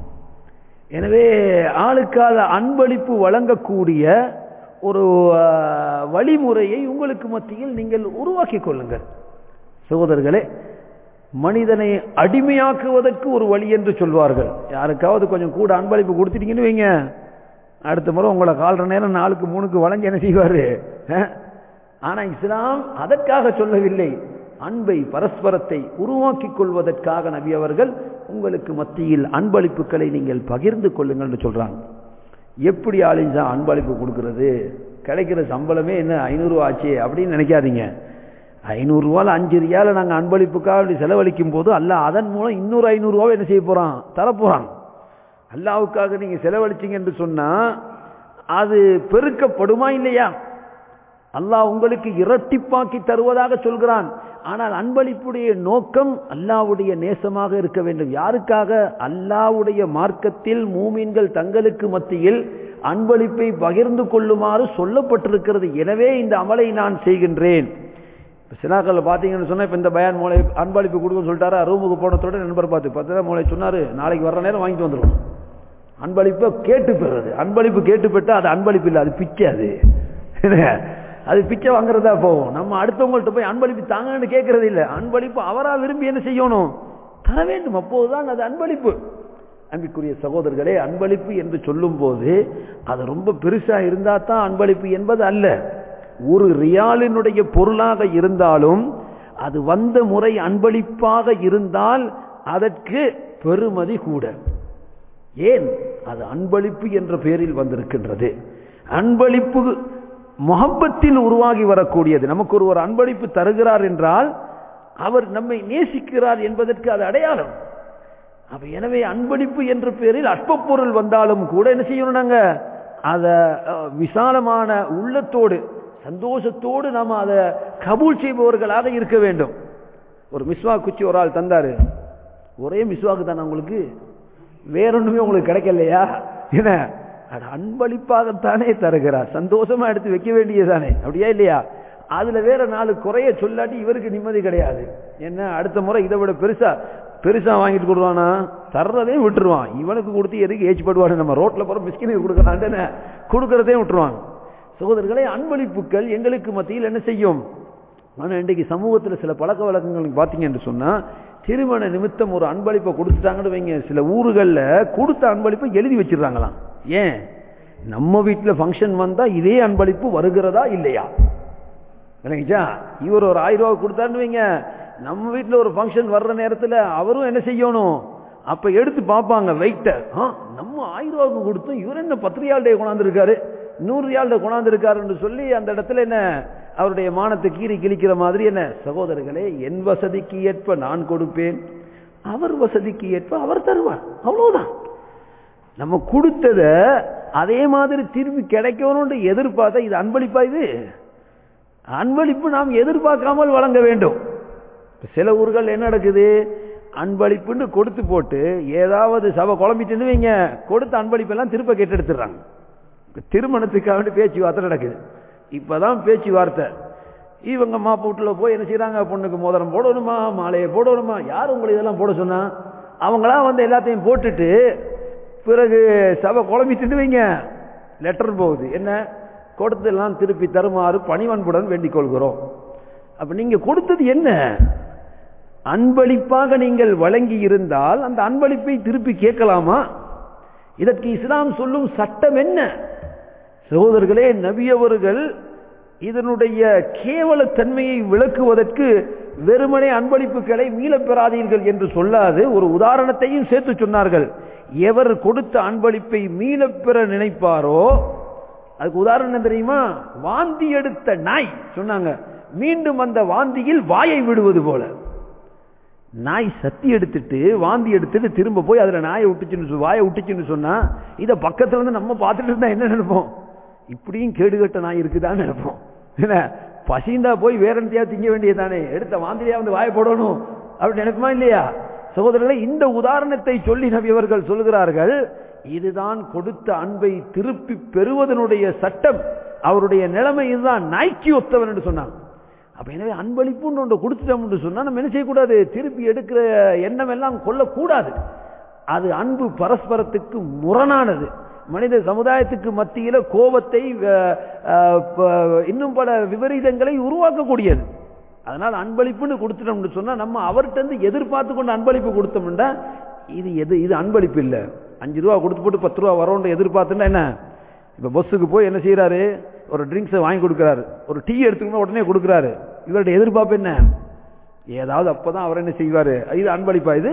எனவே ஆளுக்கால அன்பளிப்பு வழங்கக்கூடிய ஒரு அஹ், வழிமுறையை உங்களுக்கு மத்தியில் நீங்கள் உருவாக்கிக் கொள்ளுங்கள் சகோதரர்களே மனிதனை அடிமையாக்குவதற்கு ஒரு வழி என்று சொல்வார்கள் யாருக்காவது கொஞ்சம் கூட அன்பளிப்பு கொடுத்துட்டீங்கன்னு வைங்க அடுத்த முறை உங்களை கால்ற நேரம் நாலுக்கு மூணுக்கு வழங்கி என்ன செய்வாரு அஹ்? ஆனா இஸ்லாம் அதற்காக சொல்லவில்லை அன்பை பரஸ்பரத்தை உருவாக்கிக் கொள்வதற்காக நபி அவர்கள் உங்களுக்கு மத்தியில் அன்பளிப்புகளை நீங்கள் பகிர்ந்து கொள்ளுங்கள் என்று சொல்றாங்க எப்படி ஆளிஞ்சா அன்பளிப்பு கொடுக்கிறது கிடைக்கிற சம்பளமே என்ன ஐநூறுரூவா ஆச்சு அப்படின்னு நினைக்காதீங்க ஐநூறுரூவால அஞ்சு ரியால நாங்கள் அன்பளிப்புக்காக அப்படி செலவழிக்கும் போது அல்ல அதன் மூலம் இன்னொரு ஐநூறுரூவா என்ன செய்ய போறான் தரப்போறான் அல்லாவுக்காக நீங்க செலவழிச்சீங்க என்று சொன்னா அது பெருக்கப்படுமா இல்லையா அல்லாஹ் உங்களுக்கு இரட்டிப்பாக்கி தருவதாக சொல்கிறான் ஆனால் அன்பளிப்புடைய நோக்கம் அல்லாவுடைய நேசமாக இருக்க வேண்டும் யாருக்காக அல்லாவுடைய மார்க்கத்தில் மூமீன்கள் தங்களுக்கு மத்தியில் அன்பளிப்பை பகிர்ந்து கொள்ளுமாறு சொல்லப்பட்டிருக்கிறது எனவே இந்த அமலை நான் செய்கின்றேன் சினாக்கள் பார்த்தீங்கன்னு சொன்னா இப்ப இந்த பயான் மூளை அன்பளிப்பு கொடுக்கணும்னு சொல்லிட்டாரா ரூமுக்கு போனதோட நண்பர் பார்த்து பத்து ரூபா மூளை சொன்னாரு நாளைக்கு வர்ற நேரம் வாங்கிட்டு வந்துடும் அன்பளிப்பை கேட்டு பெறுறது அன்பளிப்பு கேட்டு பெற்றா அது அன்பளிப்பு இல்லை அது பிச்சை அது அது பிச்சை வாங்குறதா போகும் நம்ம அடுத்தவங்கள்ட்ட போய் அன்பளிப்பு தாங்கன்னு கேட்கறது இல்லை அன்பளிப்பு அவரா விரும்பி என்ன செய்யணும் தர வேண்டும் அப்போதுதான் அது அன்பளிப்பு அன்பிற்குரிய சகோதரர்களே அன்பளிப்பு என்று சொல்லும் போது அது ரொம்ப பெருசா இருந்தா தான் அன்பளிப்பு என்பது அல்ல ஒரு ரியாலினுடைய பொருளாக இருந்தாலும் அது வந்த முறை அன்பளிப்பாக இருந்தால் அதற்கு பெருமதி கூட ஏன் அது அன்பளிப்பு என்ற பெயரில் வந்திருக்கின்றது அன்பளிப்பு முகப்பத்தில் உருவாகி வரக்கூடியது நமக்கு ஒரு ஒரு அன்பளிப்பு தருகிறார் என்றால் அவர் நம்மை நேசிக்கிறார் என்பதற்கு அது அடையாளம் அப்ப எனவே அன்பளிப்பு என்ற பெயரில் அற்ப பொருள் வந்தாலும் கூட என்ன செய்யணும் நாங்க அத அஹ், விசாலமான உள்ளத்தோடு சந்தோஷத்தோடு நாம அதை கபூல் செய்பவர்களாக இருக்க வேண்டும் ஒரு மிஸ்வா குச்சி ஒரு ஆள் தந்தாரு ஒரே மிஸ்வாக்கு தானே உங்களுக்கு வேற ஒண்ணுமே உங்களுக்கு கிடைக்கலையா என்ன அட அன்பளிப்பாகத்தானே தருகிறார் சந்தோஷமா எடுத்து வைக்க வேண்டியதானே அப்படியா இல்லையா அதுல வேற நாலு குறைய சொல்லாட்டி இவருக்கு நிம்மதி கிடையாது என்ன அடுத்த முறை இதை விட பெருசா பெருசா வாங்கிட்டு கொடுவானா தர்றதே விட்டுருவான் இவனுக்கு கொடுத்து எதுக்கு ஏச்சு படுவாடு நம்ம ரோட்ல போற மிஸ்கினுக்கு கொடுக்கலான்ட்டு கொடுக்கறதே விட்டுருவாங்க சகோதரர்களே அன்பளிப்புகள் எங்களுக்கு மத்தியில் என்ன செய்யும் ஆனா இன்றைக்கு சமூகத்தில் சில பழக்க வழக்கங்கள் பார்த்தீங்க என்று சொன்னா திருமண நிமித்தம் ஒரு அன்பளிப்பை கொடுத்துட்டாங்கன்னு வைங்க சில ஊர்களில் கொடுத்த அன்பளிப்பை எழுதி வச்சிடுறாங்களாம் ஏன் நம்ம வீட்டில் ஃபங்க்ஷன் வந்தா இதே அன்பளிப்பு வருகிறதா இல்லையா விளங்கிச்சா இவர் ஒரு ஆயிரம் ரூபாய் கொடுத்தாருன்னு வைங்க நம்ம வீட்டில் ஒரு ஃபங்க்ஷன் வர்ற நேரத்தில் அவரும் என்ன செய்யணும் அப்ப எடுத்து பார்ப்பாங்க வெயிட்ட நம்ம ஆயிரம் ரூபாய்க்கு கொடுத்தோம் இவர் என்ன பத்து ரியால்டே கொண்டாந்துருக்காரு நூறு ரியால்டே கொண்டாந்துருக்காருன்னு சொல்லி அந்த இடத்துல என்ன அவருடைய மானத்தை கீறி கிழிக்கிற மாதிரி என்ன சகோதரர்களே என் வசதிக்கு ஏற்ப நான் கொடுப்பேன் அவர் வசதிக்கு ஏற்ப அவர் தருவார் அவ்வளவுதான் நம்ம கொடுத்தத அதே மாதிரி திரும்பி கிடைக்கணும்னு எதிர்பார்த்தா இது அன்பளிப்பா இது அன்பளிப்பு நாம் எதிர்பார்க்காமல் வழங்க வேண்டும் சில ஊர்கள் என்ன நடக்குது அன்பளிப்புன்னு கொடுத்து போட்டு ஏதாவது சபை குழம்பிட்டு வைங்க கொடுத்த அன்பளிப்பெல்லாம் திருப்ப கேட்டு எடுத்துடுறாங்க திருமணத்துக்காக வேண்டி பேச்சுவார்த்தை நடக்குது இப்பதான் பேச்சுவார்த்தை இவங்க மாப்ப வீட்டில் போய் என்ன செய்யறாங்க பொண்ணுக்கு மோதிரம் போடணுமா மாலையை போடணுமா யார் உங்களை இதெல்லாம் போட சொன்னா அவங்களா வந்து எல்லாத்தையும் போட்டுட்டு பிறகு சபை குழம்பிட்டு வைங்க லெட்டர் போகுது என்ன கொடுத்ததெல்லாம் திருப்பி தருமாறு பணிவன்புடன் வேண்டிக் கொள்கிறோம் அப்ப நீங்க கொடுத்தது என்ன அன்பளிப்பாக நீங்கள் வழங்கி இருந்தால் அந்த அன்பளிப்பை திருப்பி கேட்கலாமா இதற்கு இஸ்லாம் சொல்லும் சட்டம் என்ன சகோதரர்களே நபியவர்கள் இதனுடைய கேவல தன்மையை விளக்குவதற்கு வெறுமனே அன்பளிப்புகளை மீளப் பெறாதீர்கள் என்று சொல்லாது ஒரு உதாரணத்தையும் சேர்த்து சொன்னார்கள் எவர் கொடுத்த அன்பளிப்பை மீளப் பெற நினைப்பாரோ அதுக்கு உதாரணம் தெரியுமா வாந்தி எடுத்த நாய் சொன்னாங்க மீண்டும் அந்த வாந்தியில் வாயை விடுவது போல நாய் சத்தி எடுத்துட்டு வாந்தி எடுத்துட்டு திரும்ப போய் அதுல நாயை விட்டுச்சுன்னு வாயை விட்டுச்சுன்னு சொன்னா இதை பக்கத்துல இருந்து நம்ம பார்த்துட்டு இருந்தா என்ன நினைப்போம் இப்படியும் கேடுகட்ட நாய் இருக்குதான்னு நினைப்போம் என்ன பசிந்தா போய் வேற இடத்தையா திங்க வேண்டியதானே எடுத்த வாந்திரியா வந்து வாய போடணும் அப்படி நினைப்போமா இல்லையா சகோதரர்களை இந்த உதாரணத்தை சொல்லி நபியவர்கள் சொல்கிறார்கள் இதுதான் கொடுத்த அன்பை திருப்பி பெறுவதனுடைய சட்டம் அவருடைய நிலைமை இதுதான் நாய்க்கு ஒத்தவன் என்று சொன்னாங்க அப்ப எனவே அன்பளிப்புன்னு ஒன்று கொடுத்துட்டோம்னு சொன்னா நம்ம என்ன செய்யக்கூடாது திருப்பி எடுக்கிற எண்ணம் எல்லாம் கொள்ளக்கூடாது அது அன்பு பரஸ்பரத்துக்கு முரணானது மனித சமுதாயத்துக்கு மத்தியில கோபத்தை இன்னும் பல விபரீதங்களை உருவாக்கக்கூடியது அதனால் அன்பளிப்புன்னு கொடுத்துட்டோம்னு சொன்னா நம்ம அவர்கிட்ட இருந்து எதிர்பார்த்து கொண்டு அன்பளிப்பு கொடுத்தோம்னா இது எது இது அன்பளிப்பு இல்லை அஞ்சு ரூபா கொடுத்து போட்டு பத்து ரூபா வரோன்னு எதிர்பார்த்துன்னா என்ன இப்ப பஸ்ஸுக்கு போய் என்ன செய்யறாரு ஒரு ட்ரிங்க்ஸை வாங்கி கொடுக்குறாரு ஒரு டீ எடுத்துக்கணும் உடனே கொடுக்குறாரு இவருடைய எதிர்பார்ப்பு என்ன ஏதாவது அப்பதான் அவர் என்ன செய்வாரு இது அன்பளிப்பா இது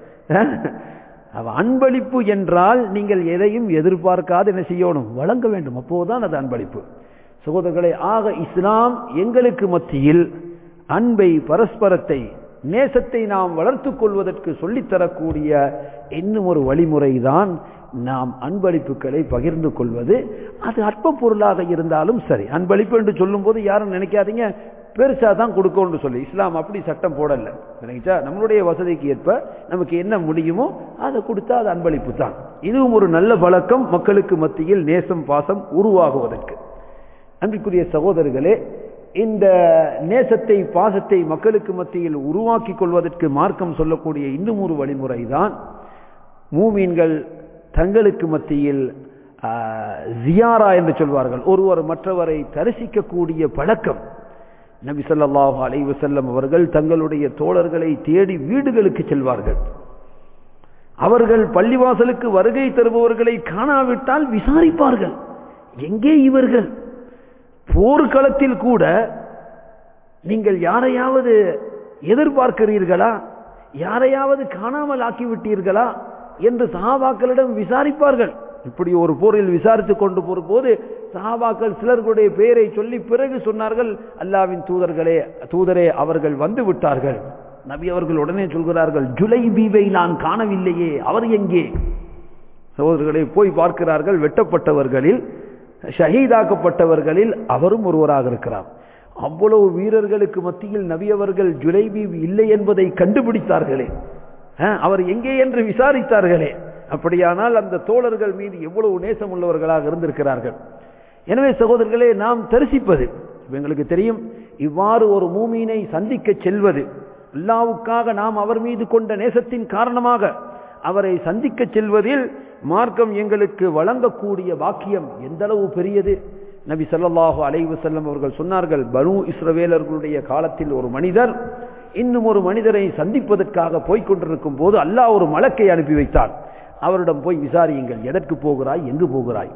அன்பளிப்பு என்றால் நீங்கள் எதையும் எதிர்பார்க்காது என்ன செய்யணும் வழங்க வேண்டும் அப்போதுதான் அது அன்பளிப்பு சகோதரர்களை ஆக இஸ்லாம் எங்களுக்கு மத்தியில் அன்பை பரஸ்பரத்தை நேசத்தை நாம் வளர்த்துக் கொள்வதற்கு சொல்லித்தரக்கூடிய இன்னும் ஒரு வழிமுறைதான் நாம் அன்பளிப்புகளை பகிர்ந்து கொள்வது அது அற்ப பொருளாக இருந்தாலும் சரி அன்பளிப்பு என்று சொல்லும் போது யாரும் நினைக்காதீங்க பெருசா தான் கொடுக்கணும்னு சொல்லி இஸ்லாம் அப்படி சட்டம் போடல நினைச்சா நம்மளுடைய வசதிக்கு ஏற்ப நமக்கு என்ன முடியுமோ அதை கொடுத்தா அது அன்பளிப்பு தான் இதுவும் ஒரு நல்ல பழக்கம் மக்களுக்கு மத்தியில் நேசம் பாசம் உருவாகுவதற்கு அன்றைக்குரிய சகோதரர்களே இந்த நேசத்தை பாசத்தை மக்களுக்கு மத்தியில் உருவாக்கி கொள்வதற்கு மார்க்கம் சொல்லக்கூடிய இன்னும் ஒரு வழிமுறை தான் மூமீன்கள் தங்களுக்கு மத்தியில் ஜியாரா என்று சொல்வார்கள் ஒருவர் மற்றவரை தரிசிக்கக்கூடிய பழக்கம் நபி சொல்லாஹு அலைவு செல்லம் அவர்கள் தங்களுடைய தோழர்களை தேடி வீடுகளுக்கு செல்வார்கள் அவர்கள் பள்ளிவாசலுக்கு வருகை தருபவர்களை காணாவிட்டால் விசாரிப்பார்கள் எங்கே இவர்கள் போர்க்களத்தில் கூட நீங்கள் யாரையாவது எதிர்பார்க்கிறீர்களா யாரையாவது காணாமல் ஆக்கிவிட்டீர்களா என்று சஹாபாக்களிடம் விசாரிப்பார்கள் இப்படி ஒரு போரில் விசாரித்துக் கொண்டு போற போது சஹாபாக்கள் சிலர்களுடைய பெயரை சொல்லி பிறகு சொன்னார்கள் அல்லாவின் தூதர்களே தூதரே அவர்கள் வந்து விட்டார்கள் நபி அவர்கள் உடனே சொல்கிறார்கள் ஜுலை பீவை நான் காணவில்லையே அவர் எங்கே சகோதரர்களை போய் பார்க்கிறார்கள் வெட்டப்பட்டவர்களில் ஷஹீதாக்கப்பட்டவர்களில் அவரும் ஒருவராக இருக்கிறார் அவ்வளவு வீரர்களுக்கு மத்தியில் நபி அவர்கள் ஜுலைபி இல்லை என்பதை கண்டுபிடித்தார்களே அவர் எங்கே என்று விசாரித்தார்களே அப்படியானால் அந்த தோழர்கள் மீது எவ்வளவு நேசம் உள்ளவர்களாக இருந்திருக்கிறார்கள் எனவே சகோதரர்களே நாம் தரிசிப்பது எங்களுக்கு தெரியும் இவ்வாறு ஒரு மூமீனை சந்திக்க செல்வது அல்லாவுக்காக நாம் அவர் மீது கொண்ட நேசத்தின் காரணமாக அவரை சந்திக்க செல்வதில் மார்க்கம் எங்களுக்கு வழங்கக்கூடிய வாக்கியம் எந்த அளவு பெரியது நபி சல்லாஹூ அலைவு செல்லம் அவர்கள் சொன்னார்கள் பனு இஸ்ரவேலர்களுடைய காலத்தில் ஒரு மனிதர் இன்னும் ஒரு மனிதரை சந்திப்பதற்காக போய்கொண்டிருக்கும் போது அல்லாஹ் ஒரு மலக்கை அனுப்பி வைத்தான் அவரிடம் போய் விசாரியுங்கள் எதற்கு போகிறாய் எங்கு போகிறாய்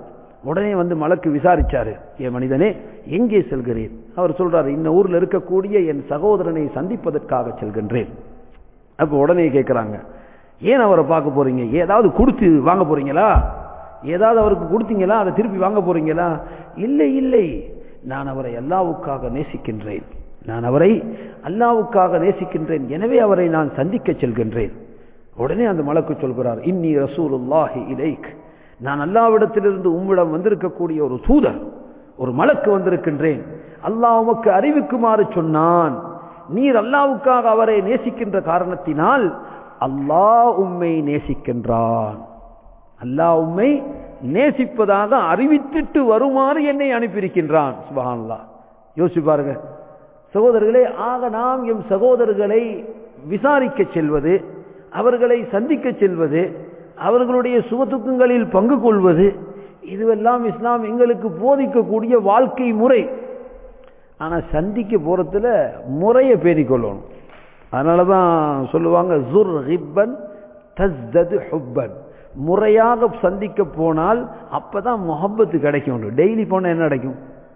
உடனே வந்து மலக்கு விசாரிச்சாரு என் மனிதனே எங்கே செல்கிறேன் அவர் சொல்றாரு இந்த ஊர்ல இருக்கக்கூடிய என் சகோதரனை சந்திப்பதற்காக செல்கின்றேன் அப்ப உடனே கேட்கிறாங்க ஏன் அவரை பார்க்க போறீங்க ஏதாவது கொடுத்து வாங்க போறீங்களா ஏதாவது அவருக்கு கொடுத்தீங்களா அதை திருப்பி வாங்க போறீங்களா இல்லை இல்லை நான் அவரை அல்லாவுக்காக நேசிக்கின்றேன் நான் அவரை அல்லாவுக்காக நேசிக்கின்றேன் எனவே அவரை நான் சந்திக்க செல்கின்றேன் உடனே அந்த மலக்கு சொல்கிறார் இன்னி ரசூலுல்லாஹி இலைக் நான் அல்லாவிடத்திலிருந்து உம்மிடம் வந்திருக்கக்கூடிய ஒரு தூதர் ஒரு மலக்கு வந்திருக்கின்றேன் அல்லாஹ் உமக்கு அறிவிக்குமாறு சொன்னான் நீர் அல்லாவுக்காக அவரை நேசிக்கின்ற காரணத்தினால் அல்லாஹ் உம்மை நேசிக்கின்றான் அல்லாஹ் உம்மை நேசிப்பதாக அறிவித்துட்டு வருமாறு என்னை அனுப்பியிருக்கின்றான் சுபஹான்லா யோசிச்சு பாருங்க சகோதரர்களே ஆக நாம் எம் சகோதரர்களை விசாரிக்க செல்வது அவர்களை சந்திக்க செல்வது அவர்களுடைய சுகதுக்கங்களில் பங்கு கொள்வது இதுவெல்லாம் இஸ்லாம் எங்களுக்கு போதிக்கக்கூடிய வாழ்க்கை முறை ஆனா சந்திக்க போறதுல முறையை பேணிக்கொள்ளணும் அதனாலதான் சொல்லுவாங்க ஜுர் ஹிப்பன் தஸ்தது ஹுப்பன் முறையாக சந்திக்க போனால் அப்பதான் முகப்பத்து கிடைக்கும் டெய்லி போனா என்ன கிடைக்கும்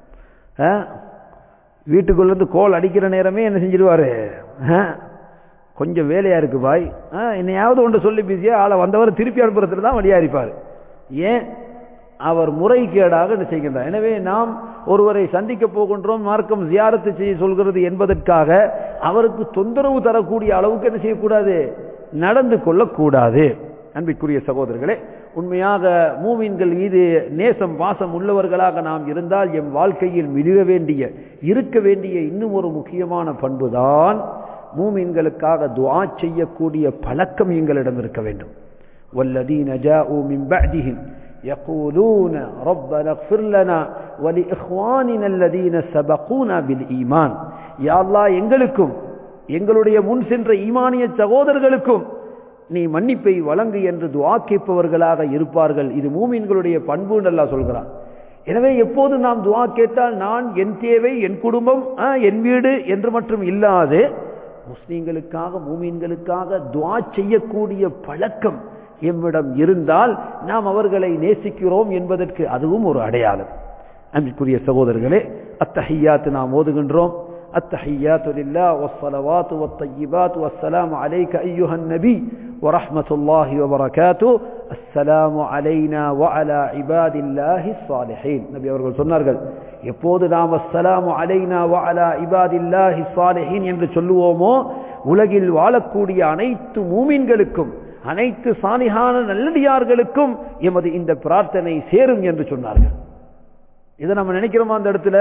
வீட்டுக்குள்ள இருந்து கோல் அடிக்கிற நேரமே என்ன செஞ்சிருவாரு கொஞ்சம் வேலையா இருக்கு பாய் என்னையாவது ஒன்று சொல்லி பேசியா ஆளை வந்தவர் திருப்பி அனுப்புறதுல தான் வழியா இருப்பார் ஏன் அவர் முறைகேடாக என்ன செய்கின்றார் எனவே நாம் ஒருவரை சந்திக்க போகின்றோம் மார்க்கம் ஜியாரத்து செய்ய சொல்கிறது என்பதற்காக அவருக்கு தொந்தரவு தரக்கூடிய அளவுக்கு என்ன செய்யக்கூடாது நடந்து கொள்ளக்கூடாது அன்பிற்குரிய சகோதரர்களே உண்மையாக மூவின்கள் மீது நேசம் வாசம் உள்ளவர்களாக நாம் இருந்தால் எம் வாழ்க்கையில் மிக வேண்டிய இருக்க வேண்டிய இன்னும் ஒரு முக்கியமான பண்புதான் மூமின்களுக்காக துவா செய்யக்கூடிய பழக்கம் எங்களிடம் இருக்க வேண்டும் والذين جاءوا من بعدهم يقولون ربنا اغفر لنا ولإخواننا الذين سبقونا بالإيمان يا الله எங்களுக்கும் எங்களுடைய முன் சென்ற ஈமானிய சகோதரர்களுக்கும் நீ மன்னிப்பை வழங்கு என்று துவா கேட்பவர்களாக இருப்பார்கள் இது மூமின்களுடைய பண்பு நல்லா சொல்கிறான் எனவே எப்போது நாம் துவா கேட்டால் நான் என் தேவை என் குடும்பம் என் வீடு என்று மட்டும் இல்லாது முஸ்லீம்களுக்காக மூமீன்களுக்காக துவா செய்யக்கூடிய பழக்கம் எம்மிடம் இருந்தால் நாம் அவர்களை நேசிக்கிறோம் என்பதற்கு அதுவும் ஒரு அடையாளம் அன்பிற்குரிய சகோதரர்களே அத்தஹையாத்து நாம் ஓதுகின்றோம் التحيات لله والصلوات والطيبات والسلام عليك أيها النبي ورحمة الله وبركاته السلام علينا وعلى عباد الله الصالحين நபி அவர்கள் சொன்னார்கள் எப்போது நாம் அஸ்ஸலாமு அலைனா வஅலா இபாதில்லாஹி ஸாலிஹீன் என்று சொல்லுவோமோ உலகில் வாழக்கூடிய அனைத்து மூமின்களுக்கும் அனைத்து சாலிஹான நல்லடியார்களுக்கும் எமது இந்த பிரார்த்தனை சேரும் என்று சொன்னார்கள் இதை நம்ம நினைக்கிறோமா அந்த இடத்துல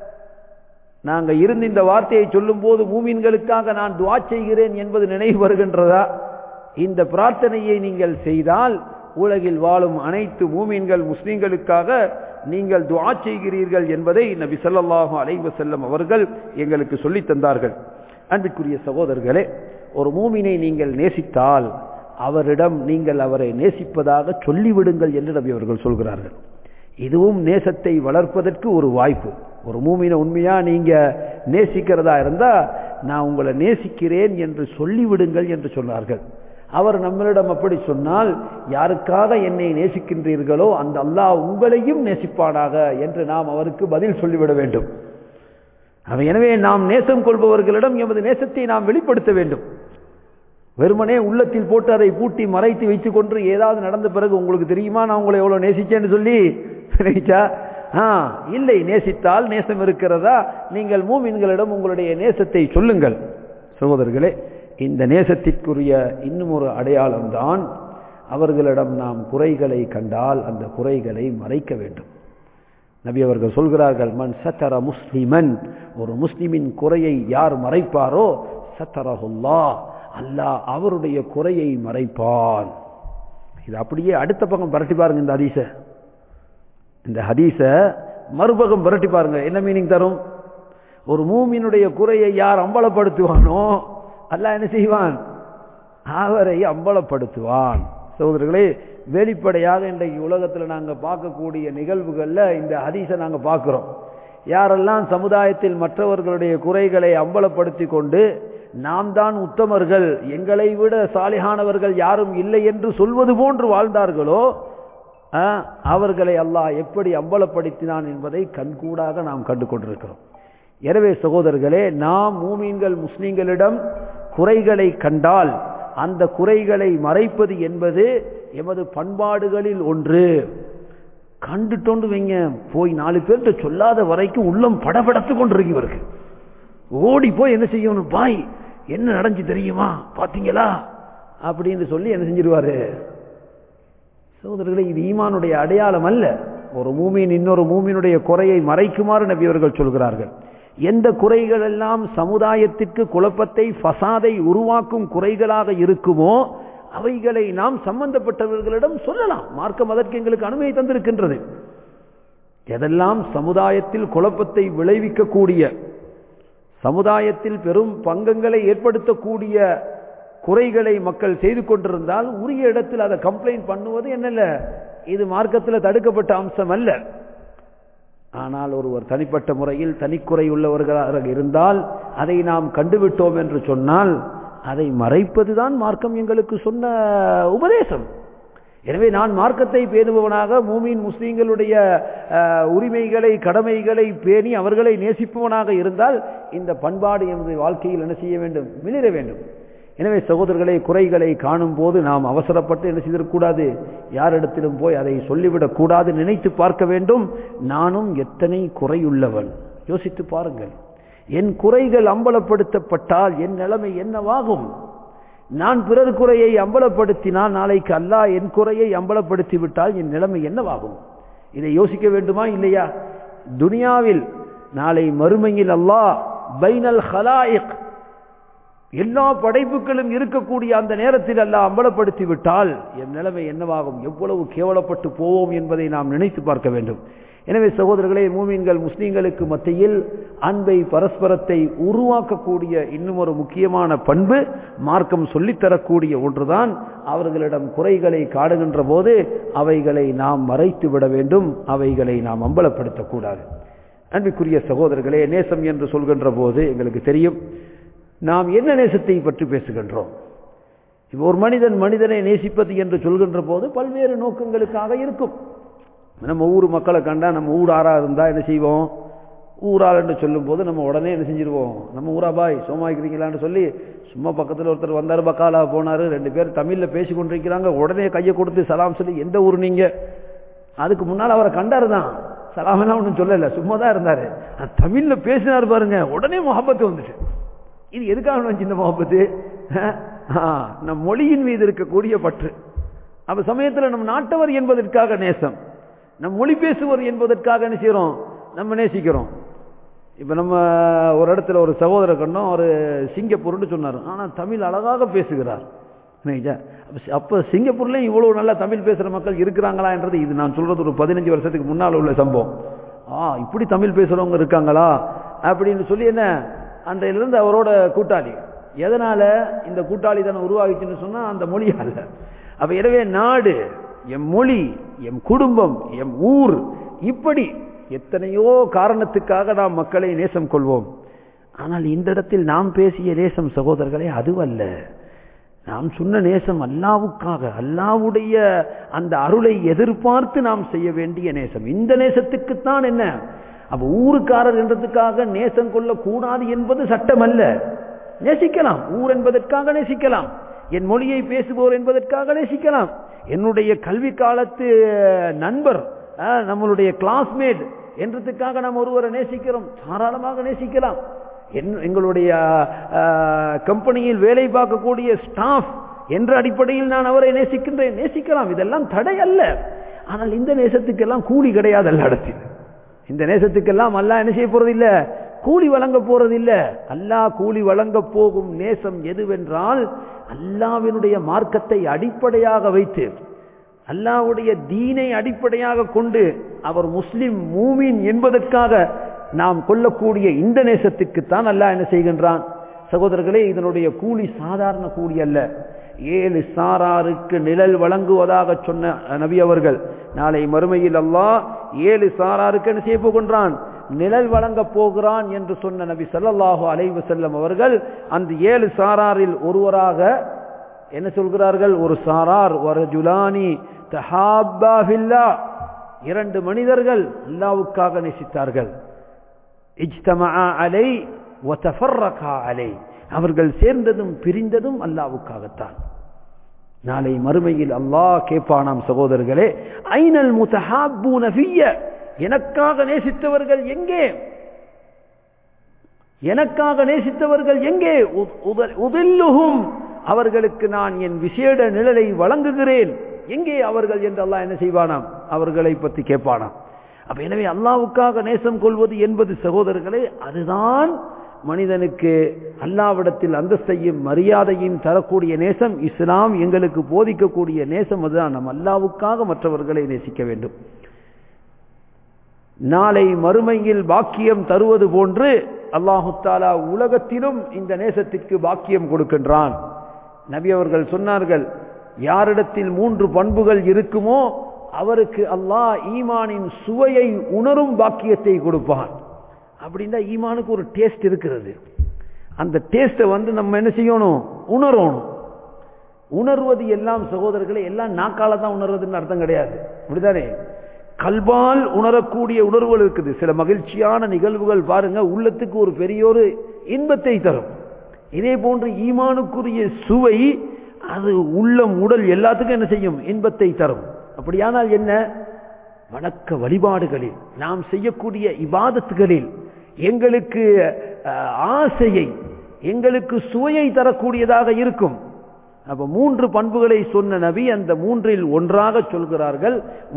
நாங்க இருந்து இந்த வார்த்தையை சொல்லும் போது மூமின்களுக்காக நான் துவா செய்கிறேன் என்பது நினைவு வருகின்றதா இந்த பிரார்த்தனையை நீங்கள் செய்தால் உலகில் வாழும் அனைத்து மூமீன்கள் முஸ்லிம்களுக்காக நீங்கள் துவா செய்கிறீர்கள் என்பதை நபி ஸல்லல்லாஹு அலைஹி வஸல்லம் அவர்கள் எங்களுக்கு சொல்லித் தந்தார்கள் அன்பிற்குரிய சகோதரர்களே ஒரு மூமினை நீங்கள் நேசித்தால் அவரிடம் நீங்கள் அவரை நேசிப்பதாக சொல்லிவிடுங்கள் என்று நபி அவர்கள் சொல்கிறார்கள் இதுவும் நேசத்தை வளர்ப்பதற்கு ஒரு வாய்ப்பு ஒரு மூமினை உண்மையா நீங்க நேசிக்கிறதா இருந்தா நான் உங்களை நேசிக்கிறேன் என்று சொல்லிவிடுங்கள் என்று சொன்னார்கள் அவர் நம்மளிடம் அப்படி சொன்னால் யாருக்காக என்னை நேசிக்கின்றீர்களோ அந்த அல்லாஹ் உங்களையும் நேசிப்பானாக என்று நாம் அவருக்கு பதில் சொல்லிவிட வேண்டும் அவை எனவே நாம் நேசம் கொள்பவர்களிடம் எமது நேசத்தை நாம் வெளிப்படுத்த வேண்டும் வெறுமனே உள்ளத்தில் போட்டு அதை பூட்டி மறைத்து வைத்துக் கொண்டு ஏதாவது நடந்த பிறகு உங்களுக்கு தெரியுமா நான் உங்களை எவ்வளவு நேசிச்சேன்னு சொல்லி நினைச்சா ஆ இல்லை நேசித்தால் நேசம் இருக்கிறதா நீங்கள் மூமின்களிடம் உங்களுடைய நேசத்தை சொல்லுங்கள் சகோதரர்களே இந்த நேசத்திற்குரிய இன்னும் ஒரு அடையாளம் தான் அவர்களிடம் நாம் குறைகளை கண்டால் அந்த குறைகளை மறைக்க வேண்டும் நபி அவர்கள் சொல்கிறார்கள் மன் சத்தர முஸ்லிமன் ஒரு முஸ்லிமின் குறையை யார் மறைப்பாரோ சத்தரஹுல்லா அல்லாஹ் அவருடைய குறையை மறைப்பான் இது அப்படியே அடுத்த பக்கம் பரட்டி பாருங்க இந்த ஹதீஸ இந்த ஹதீஸ மறுபக்கம் பரட்டி பாருங்க என்ன மீனிங் தரும் ஒரு மூமினுடைய குறையை யார் அம்பலப்படுத்துவானோ அல்லாஹ் என்ன செய்வான் அவரை அம்பலப்படுத்துவான் சகோதரர்களே வெளிப்படையாக இன்றைக்கு உலகத்தில் நாங்கள் பார்க்கக்கூடிய நிகழ்வுகளில் இந்த ஹதீஸை நாங்கள் பார்க்குறோம் யாரெல்லாம் சமுதாயத்தில் மற்றவர்களுடைய குறைகளை அம்பலப்படுத்தி கொண்டு நாம் தான் உத்தமர்கள் எங்களை விட சாலிகானவர்கள் யாரும் இல்லை என்று சொல்வது போன்று வாழ்ந்தார்களோ அவர்களை அல்லாஹ் எப்படி அம்பலப்படுத்தினான் என்பதை கண்கூடாக நாம் கண்டு கொண்டிருக்கிறோம் எனவே சகோதரர்களே நாம் மூமீன்கள் முஸ்லிம்களிடம் குறைகளை கண்டால் அந்த குறைகளை மறைப்பது என்பது எமது பண்பாடுகளில் ஒன்று கண்டுட்டோண்டு வைங்க போய் நாலு பேர்கிட்ட சொல்லாத வரைக்கும் உள்ளம் படபடத்து கொண்டிருக்கு இவருக்கு ஓடி போய் என்ன செய்யணும் பாய் என்ன நடந்து தெரியுமா பாத்தீங்களா அப்படின்னு சொல்லி என்ன செஞ்சிருவாரு சகோதரர்களே இது ஈமானுடைய அடையாளம் அல்ல ஒரு மூமின் இன்னொரு மூமினுடைய குறையை மறைக்குமாறு நபி அவர்கள் சொல்கிறார்கள் எந்த குறைகள் எல்லாம் சமுதாயத்திற்கு குழப்பத்தை ஃபசாதை உருவாக்கும் குறைகளாக இருக்குமோ அவைகளை நாம் சம்பந்தப்பட்டவர்களிடம் சொல்லலாம் மார்க்கம் அதற்கு எங்களுக்கு அனுமதி தந்திருக்கின்றது எதெல்லாம் சமுதாயத்தில் குழப்பத்தை விளைவிக்கக்கூடிய சமுதாயத்தில் பெரும் பங்கங்களை ஏற்படுத்தக்கூடிய குறைகளை மக்கள் செய்து கொண்டிருந்தால் உரிய இடத்தில் அதை கம்ப்ளைண்ட் பண்ணுவது என்னல்ல இது மார்க்கத்தில் தடுக்கப்பட்ட அம்சம் அல்ல ஆனால் ஒருவர் தனிப்பட்ட முறையில் தனிக்குறை உள்ளவர்களாக இருந்தால் அதை நாம் கண்டுவிட்டோம் என்று சொன்னால் அதை மறைப்பதுதான் மார்க்கம் எங்களுக்கு சொன்ன உபதேசம் எனவே நான் மார்க்கத்தை பேணுபவனாக மூமின் முஸ்லீம்களுடைய உரிமைகளை கடமைகளை பேணி அவர்களை நேசிப்பவனாக இருந்தால் இந்த பண்பாடு எமது வாழ்க்கையில் என்ன செய்ய வேண்டும் மிளிர வேண்டும் எனவே சகோதரர்களை குறைகளை காணும் போது நாம் அவசரப்பட்டு என்ன செய்திடக்கூடாது யாரிடத்திலும் போய் அதை சொல்லிவிடக் கூடாது நினைத்து பார்க்க வேண்டும் நானும் எத்தனை குறையுள்ளவன் யோசித்து பாருங்கள் என் குறைகள் அம்பலப்படுத்தப்பட்டால் என் நிலைமை என்னவாகும் நான் பிறர் குறையை அம்பலப்படுத்தினால் நாளைக்கு அல்லாஹ் என் குறையை அம்பலப்படுத்தி விட்டால் என் நிலைமை என்னவாகும் இதை யோசிக்க வேண்டுமா இல்லையா துனியாவில் நாளை மறுமையில் அல்லாஹ் பைனல் ஹலாயிக் எல்லா படைப்புகளும் இருக்கக்கூடிய அந்த நேரத்தில் அல்ல அம்பலப்படுத்தி விட்டால் என் நிலைமை என்னவாகும் எவ்வளவு கேவலப்பட்டு போவோம் என்பதை நாம் நினைத்து பார்க்க வேண்டும் எனவே சகோதரர்களே மூமீன்கள் முஸ்லீம்களுக்கு மத்தியில் அன்பை பரஸ்பரத்தை உருவாக்கக்கூடிய இன்னும் ஒரு முக்கியமான பண்பு மார்க்கம் சொல்லித்தரக்கூடிய ஒன்றுதான் அவர்களிடம் குறைகளை காடுகின்ற போது அவைகளை நாம் மறைத்து விட வேண்டும் அவைகளை நாம் அம்பலப்படுத்தக்கூடாது அன்பிற்குரிய சகோதரர்களே நேசம் என்று சொல்கின்ற போது எங்களுக்கு தெரியும் நாம் என்ன நேசத்தை பற்றி பேசுகின்றோம் இப்போ ஒரு மனிதன் மனிதனை நேசிப்பது என்று சொல்கின்ற போது பல்வேறு நோக்கங்களுக்காக இருக்கும் நம்ம ஊர் மக்களை கண்டா நம்ம ஊராரா இருந்தா என்ன செய்வோம் ஊரால் என்று சொல்லும் போது நம்ம உடனே என்ன செஞ்சிருவோம் நம்ம ஊரா பாய் சோமாக்கிறீங்களான்னு சொல்லி சும்மா பக்கத்தில் ஒருத்தர் வந்தார் பக்காலா போனாரு ரெண்டு பேர் தமிழ்ல பேசி கொண்டிருக்கிறாங்க உடனே கையை கொடுத்து சலாம் சொல்லி எந்த ஊர் நீங்க அதுக்கு முன்னால் அவரை கண்டாரு தான் சலாமெல்லாம் ஒன்றும் சொல்லல சும்மா தான் இருந்தாரு தமிழ்ல பேசினார் பாருங்க உடனே முகப்பத்து வந்துட்டு இது எதுக்காக வந்துச்சு இந்த முகப்பத்து நம் மொழியின் மீது இருக்கக்கூடிய பற்று அப்ப சமயத்தில் நம் நாட்டவர் என்பதற்காக நேசம் நம் மொழி பேசுவர் என்பதற்காக என்ன செய்யறோம் நம்ம நேசிக்கிறோம் இப்ப நம்ம ஒரு இடத்துல ஒரு சகோதரர் கண்டோம் ஒரு சிங்கப்பூர்னு சொன்னார் ஆனா தமிழ் அழகாக பேசுகிறார் அப்ப சிங்கப்பூர்ல இவ்வளவு நல்லா தமிழ் பேசுற மக்கள் இருக்கிறாங்களா என்றது இது நான் சொல்றது ஒரு பதினஞ்சு வருஷத்துக்கு முன்னால் உள்ள சம்பவம் ஆ இப்படி தமிழ் பேசுறவங்க இருக்காங்களா அப்படின்னு சொல்லி என்ன அன்றையிலிருந்து அவரோட கூட்டாளி எதனால இந்த கூட்டாளி தானே உருவாகிச்சுன்னு சொன்னா அந்த மொழியால அப்ப எனவே நாடு எம் மொழி எம் குடும்பம் எம் ஊர் இப்படி எத்தனையோ காரணத்துக்காக நாம் மக்களை நேசம் கொள்வோம் ஆனால் இந்த இடத்தில் நாம் பேசிய நேசம் சகோதரர்களே அதுவல்ல நாம் சொன்ன நேசம் அல்லாவுக்காக அல்லாவுடைய அந்த அருளை எதிர்பார்த்து நாம் செய்ய வேண்டிய நேசம் இந்த நேசத்துக்குத்தான் என்ன அப்ப ஊருக்காரர் என்றதுக்காக நேசம் கொள்ளக்கூடாது என்பது சட்டம் அல்ல நேசிக்கலாம் ஊர் என்பதற்காக நேசிக்கலாம் என் மொழியை பேசுபவர் என்பதற்காக நேசிக்கலாம் என்னுடைய கல்வி காலத்து நண்பர் நம்மளுடைய கிளாஸ்மேட் என்றதுக்காக நாம் ஒருவரை நேசிக்கிறோம் தாராளமாக நேசிக்கலாம் எங்களுடைய கம்பெனியில் வேலை பார்க்கக்கூடிய ஸ்டாஃப் என்ற அடிப்படையில் நான் அவரை நேசிக்கின்றேன் நேசிக்கலாம் இதெல்லாம் தடை அல்ல ஆனால் இந்த நேசத்துக்கெல்லாம் கூலி கிடையாது எல்லா இடத்தில் இந்த நேசத்துக்கெல்லாம் அல்லா என்ன செய்ய போறது இல்ல கூலி வழங்க போறது இல்ல அல்லா கூலி வழங்க போகும் நேசம் எதுவென்றால் அல்லாவினுடைய மார்க்கத்தை அடிப்படையாக வைத்து அல்லாவுடைய தீனை அடிப்படையாக கொண்டு அவர் முஸ்லிம் மூமின் என்பதற்காக நாம் கொள்ளக்கூடிய இந்த நேசத்துக்குத்தான் அல்லாஹ் என்ன செய்கின்றான் சகோதரர்களே இதனுடைய கூலி சாதாரண கூலி அல்ல ஏழு சாராருக்கு நிழல் வழங்குவதாக சொன்ன நபி அவர்கள் நாளை மறுமையில் அல்லாஹ் ஏழு சாராருக்கு என்ன செய்ய போகின்றான் நிழல் வழங்க போகிறான் என்று சொன்ன நபி சல்லல்லாஹு அலைவு செல்லம் அவர்கள் அந்த ஏழு சாராரில் ஒருவராக என்ன சொல்கிறார்கள் ஒரு சாரார் ஒரு ஜுலானி தஹாப்பா ஃபில்லா இரண்டு மனிதர்கள் அல்லாவுக்காக நேசித்தார்கள் இஜ்தமா அலை வதஃபர்ரகா அலை அவர்கள் சேர்ந்ததும் பிரிந்ததும் அல்லாவுக்காகத்தான் நாளை மறுமையில் அல்லாஹ் கேட்பானாம் சகோதரர்களே ஐனல் முத்தஹாப்பூன ஃபிய்ய எனக்காக நேசித்தவர்கள் எங்கே எனக்காக நேசித்தவர்கள் எங்கே உதில்லுகும் அவர்களுக்கு நான் என் விசேட நிழலை வழங்குகிறேன் எங்கே அவர்கள் என்று அல்லாஹ் என்ன செய்வானாம் அவர்களை பற்றி கேட்பானாம் அப்ப எனவே அல்லாவுக்காக நேசம் கொள்வது என்பது சகோதரர்களே அதுதான் மனிதனுக்கு அல்லாவிடத்தில் அந்தஸ்தையும் மரியாதையும் தரக்கூடிய நேசம் இஸ்லாம் எங்களுக்கு போதிக்கக்கூடிய நேசம் அதுதான் நம் அல்லாவுக்காக மற்றவர்களை நேசிக்க வேண்டும் நாளை மறுமையில் பாக்கியம் தருவது போன்று அல்லாஹு தாலா உலகத்திலும் இந்த நேசத்திற்கு பாக்கியம் கொடுக்கின்றான் நபி அவர்கள் சொன்னார்கள் யாரிடத்தில் மூன்று பண்புகள் இருக்குமோ அவருக்கு அல்லாஹ் ஈமானின் சுவையை உணரும் பாக்கியத்தை கொடுப்பான் அப்படின்னா ஈமானுக்கு ஒரு டேஸ்ட் இருக்கிறது அந்த டேஸ்ட்டை வந்து நம்ம என்ன செய்யணும் உணரணும் உணர்வது எல்லாம் சகோதரர்களை எல்லாம் நாக்கால தான் உணர்வதுன்னு அர்த்தம் கிடையாது அப்படிதானே கல்வால் உணரக்கூடிய உணர்வுகள் இருக்குது சில மகிழ்ச்சியான நிகழ்வுகள் பாருங்க உள்ளத்துக்கு ஒரு பெரிய ஒரு இன்பத்தை தரும் இதே போன்று ஈமானுக்குரிய சுவை அது உள்ளம் உடல் எல்லாத்துக்கும் என்ன செய்யும் இன்பத்தை தரும் அப்படியானால் என்ன வணக்க வழிபாடுகளில் நாம் செய்யக்கூடிய இபாதத்துகளில் எங்களுக்கு ஆசையை எங்களுக்கு சுவையை தரக்கூடியதாக இருக்கும் அப்ப மூன்று பண்புகளை சொன்ன நபி அந்த மூன்றில் ஒன்றாக சொல்கிறார்கள்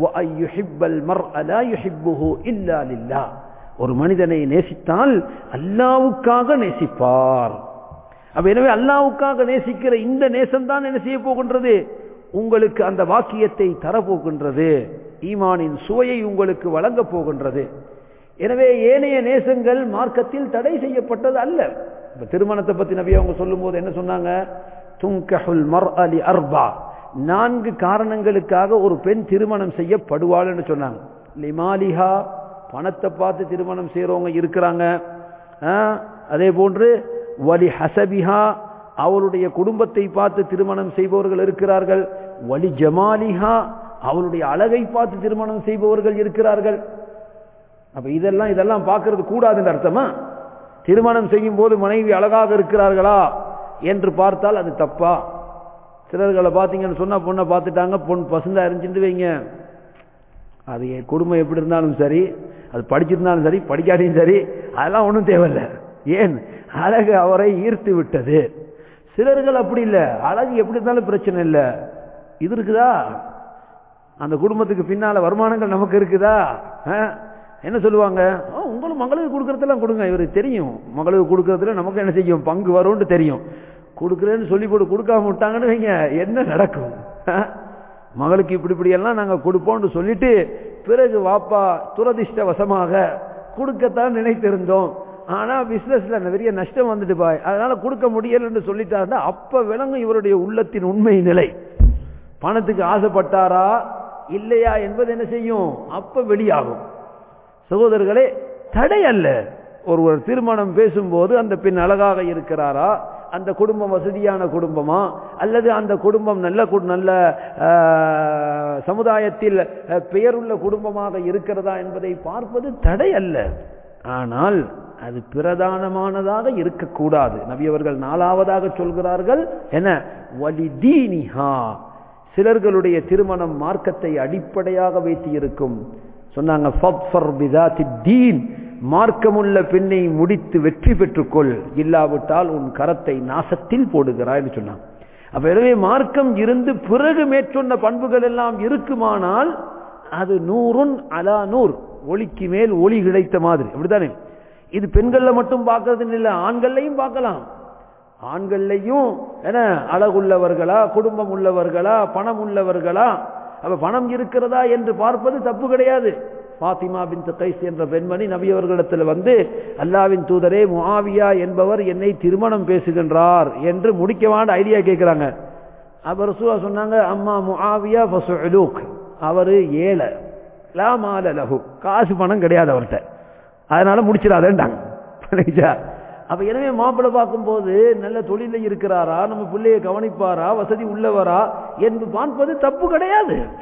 ஒரு மனிதனை நேசித்தால் அல்லாவுக்காக நேசிப்பார் அப்ப எனவே அல்லாவுக்காக நேசிக்கிற இந்த நேசம் தான் என்ன செய்ய போகின்றது உங்களுக்கு அந்த வாக்கியத்தை தரப்போகின்றது ஈமானின் சுவையை உங்களுக்கு வழங்கப் போகின்றது எனவே ஏனைய நேசங்கள் மார்க்கத்தில் தடை செய்யப்பட்டது அல்ல இப்ப திருமணத்தை பத்தி நபி அவங்க சொல்லும் போது என்ன சொன்னாங்க துங்கஹுல் மர் அலி அர்பா நான்கு காரணங்களுக்காக ஒரு பெண் திருமணம் செய்யப்படுவாள்னு சொன்னாங்க லிமாலிஹா பணத்தை பார்த்து திருமணம் செய்யறவங்க இருக்கிறாங்க அதே போன்று வலி ஹசபிஹா அவளுடைய குடும்பத்தை பார்த்து திருமணம் செய்பவர்கள் இருக்கிறார்கள் வலி ஜமாலிஹா அவளுடைய அழகை பார்த்து திருமணம் செய்பவர்கள் இருக்கிறார்கள் அப்ப இதெல்லாம் இதெல்லாம் பார்க்கறது கூடாதுன்னு அர்த்தமா திருமணம் செய்யும் போது மனைவி அழகாக இருக்கிறார்களா என்று பார்த்தால் அது தப்பா சிலர்களை பார்த்தீங்கன்னு சொன்னா பொண்ணை பார்த்துட்டாங்க பொன் பசுந்தா இருந்துட்டு வைங்க அது என் குடும்பம் எப்படி இருந்தாலும் சரி அது படிச்சிருந்தாலும் சரி படிக்காட்டியும் சரி அதெல்லாம் ஒன்றும் தேவையில்லை ஏன் அழகு அவரை ஈர்த்து விட்டது சிலர்கள் அப்படி இல்லை அழகு எப்படி இருந்தாலும் பிரச்சனை இல்லை இது இருக்குதா அந்த குடும்பத்துக்கு பின்னால வருமானங்கள் நமக்கு இருக்குதா என்ன சொல்லுவாங்க உங்களுக்கு மகளுக்கு கொடுக்கறதெல்லாம் கொடுங்க இவருக்கு தெரியும் மகளுக்கு கொடுக்கறதுல நமக்கு என்ன செய்யும் பங்கு வரும்னு தெரியும் கொடுக்குறேன்னு சொல்லி போட்டு கொடுக்காம விட்டாங்கன்னு வைங்க என்ன நடக்கும் மகளுக்கு இப்படி இப்படி எல்லாம் நாங்க கொடுப்போம்னு சொல்லிட்டு பிறகு வாப்பா துரதிர்ஷ்டவசமாக கொடுக்கத்தான் நினைத்திருந்தோம் ஆனா பிசினஸ்ல பெரிய நஷ்டம் வந்துட்டு பாய் அதனால கொடுக்க முடியலன்னு சொல்லிட்டாருன்னா அப்ப விளங்கும் இவருடைய உள்ளத்தின் உண்மை நிலை பணத்துக்கு ஆசைப்பட்டாரா இல்லையா என்பது என்ன செய்யும் அப்ப வெளியாகும் சகோதரர்களே தடை அல்ல ஒருவர் திருமணம் பேசும்போது அந்த பெண் அழகாக இருக்கிறாரா அந்த குடும்பம் வசதியான குடும்பமா அல்லது அந்த குடும்பம் நல்ல நல்ல சமுதாயத்தில் பெயருள்ள குடும்பமாக இருக்கிறதா என்பதை பார்ப்பது தடை அல்ல ஆனால் அது பிரதானமானதாக இருக்கக்கூடாது நபி அவர்கள் நாலாவதாக சொல்கிறார்கள் என்ன வலிதீனிஹா சிலர்களுடைய திருமணம் மார்க்கத்தை அடிப்படையாக வைத்து இருக்கும் சொன்னாங்க மார்க்கமுள்ள பெண்ணை முடித்து வெற்றி பெற்றுக்கொள் இல்லாவிட்டால் உன் கரத்தை நாசத்தில் போடுகிறாய் சொன்னாங்க அப்ப எனவே மார்க்கம் இருந்து பிறகு மேற்சொன்ன பண்புகள் எல்லாம் இருக்குமானால் அது நூறுன் அலா நூறு ஒளிக்கு மேல் ஒளி கிடைத்த மாதிரி அப்படித்தானே இது பெண்கள்ல மட்டும் பார்க்கறது இல்லை ஆண்கள்லையும் பார்க்கலாம் ஆண்கள்லையும் என்ன அழகுள்ளவர்களா குடும்பம் உள்ளவர்களா பணம் உள்ளவர்களா அப்ப பணம் இருக்கிறதா என்று பார்ப்பது தப்பு கிடையாது பாத்திமா பின் கைஸ் என்ற பெண்மணி நபி அவர்களிடத்தில் வந்து அல்லாவின் தூதரே முஆவியா என்பவர் என்னை திருமணம் பேசுகின்றார் என்று முடிக்கவான ஐடியா கேட்கிறாங்க அப்ப ரசூலா சொன்னாங்க அம்மா முஆவியா ஃபசுலூக் அவரு ஏழை லா மால லஹு காசு பணம் கிடையாது அவர்கிட்ட அதனால முடிச்சிடாதேன்டாங்க அப்ப எனவே மாப்பிள்ளை பார்க்கும்போது நல்ல தொழில இருக்கிறாரா நம்ம பிள்ளைய கவனிப்பாரா வசதி உள்ளவரா என்று பார்ப்பது தப்பு கிடையாது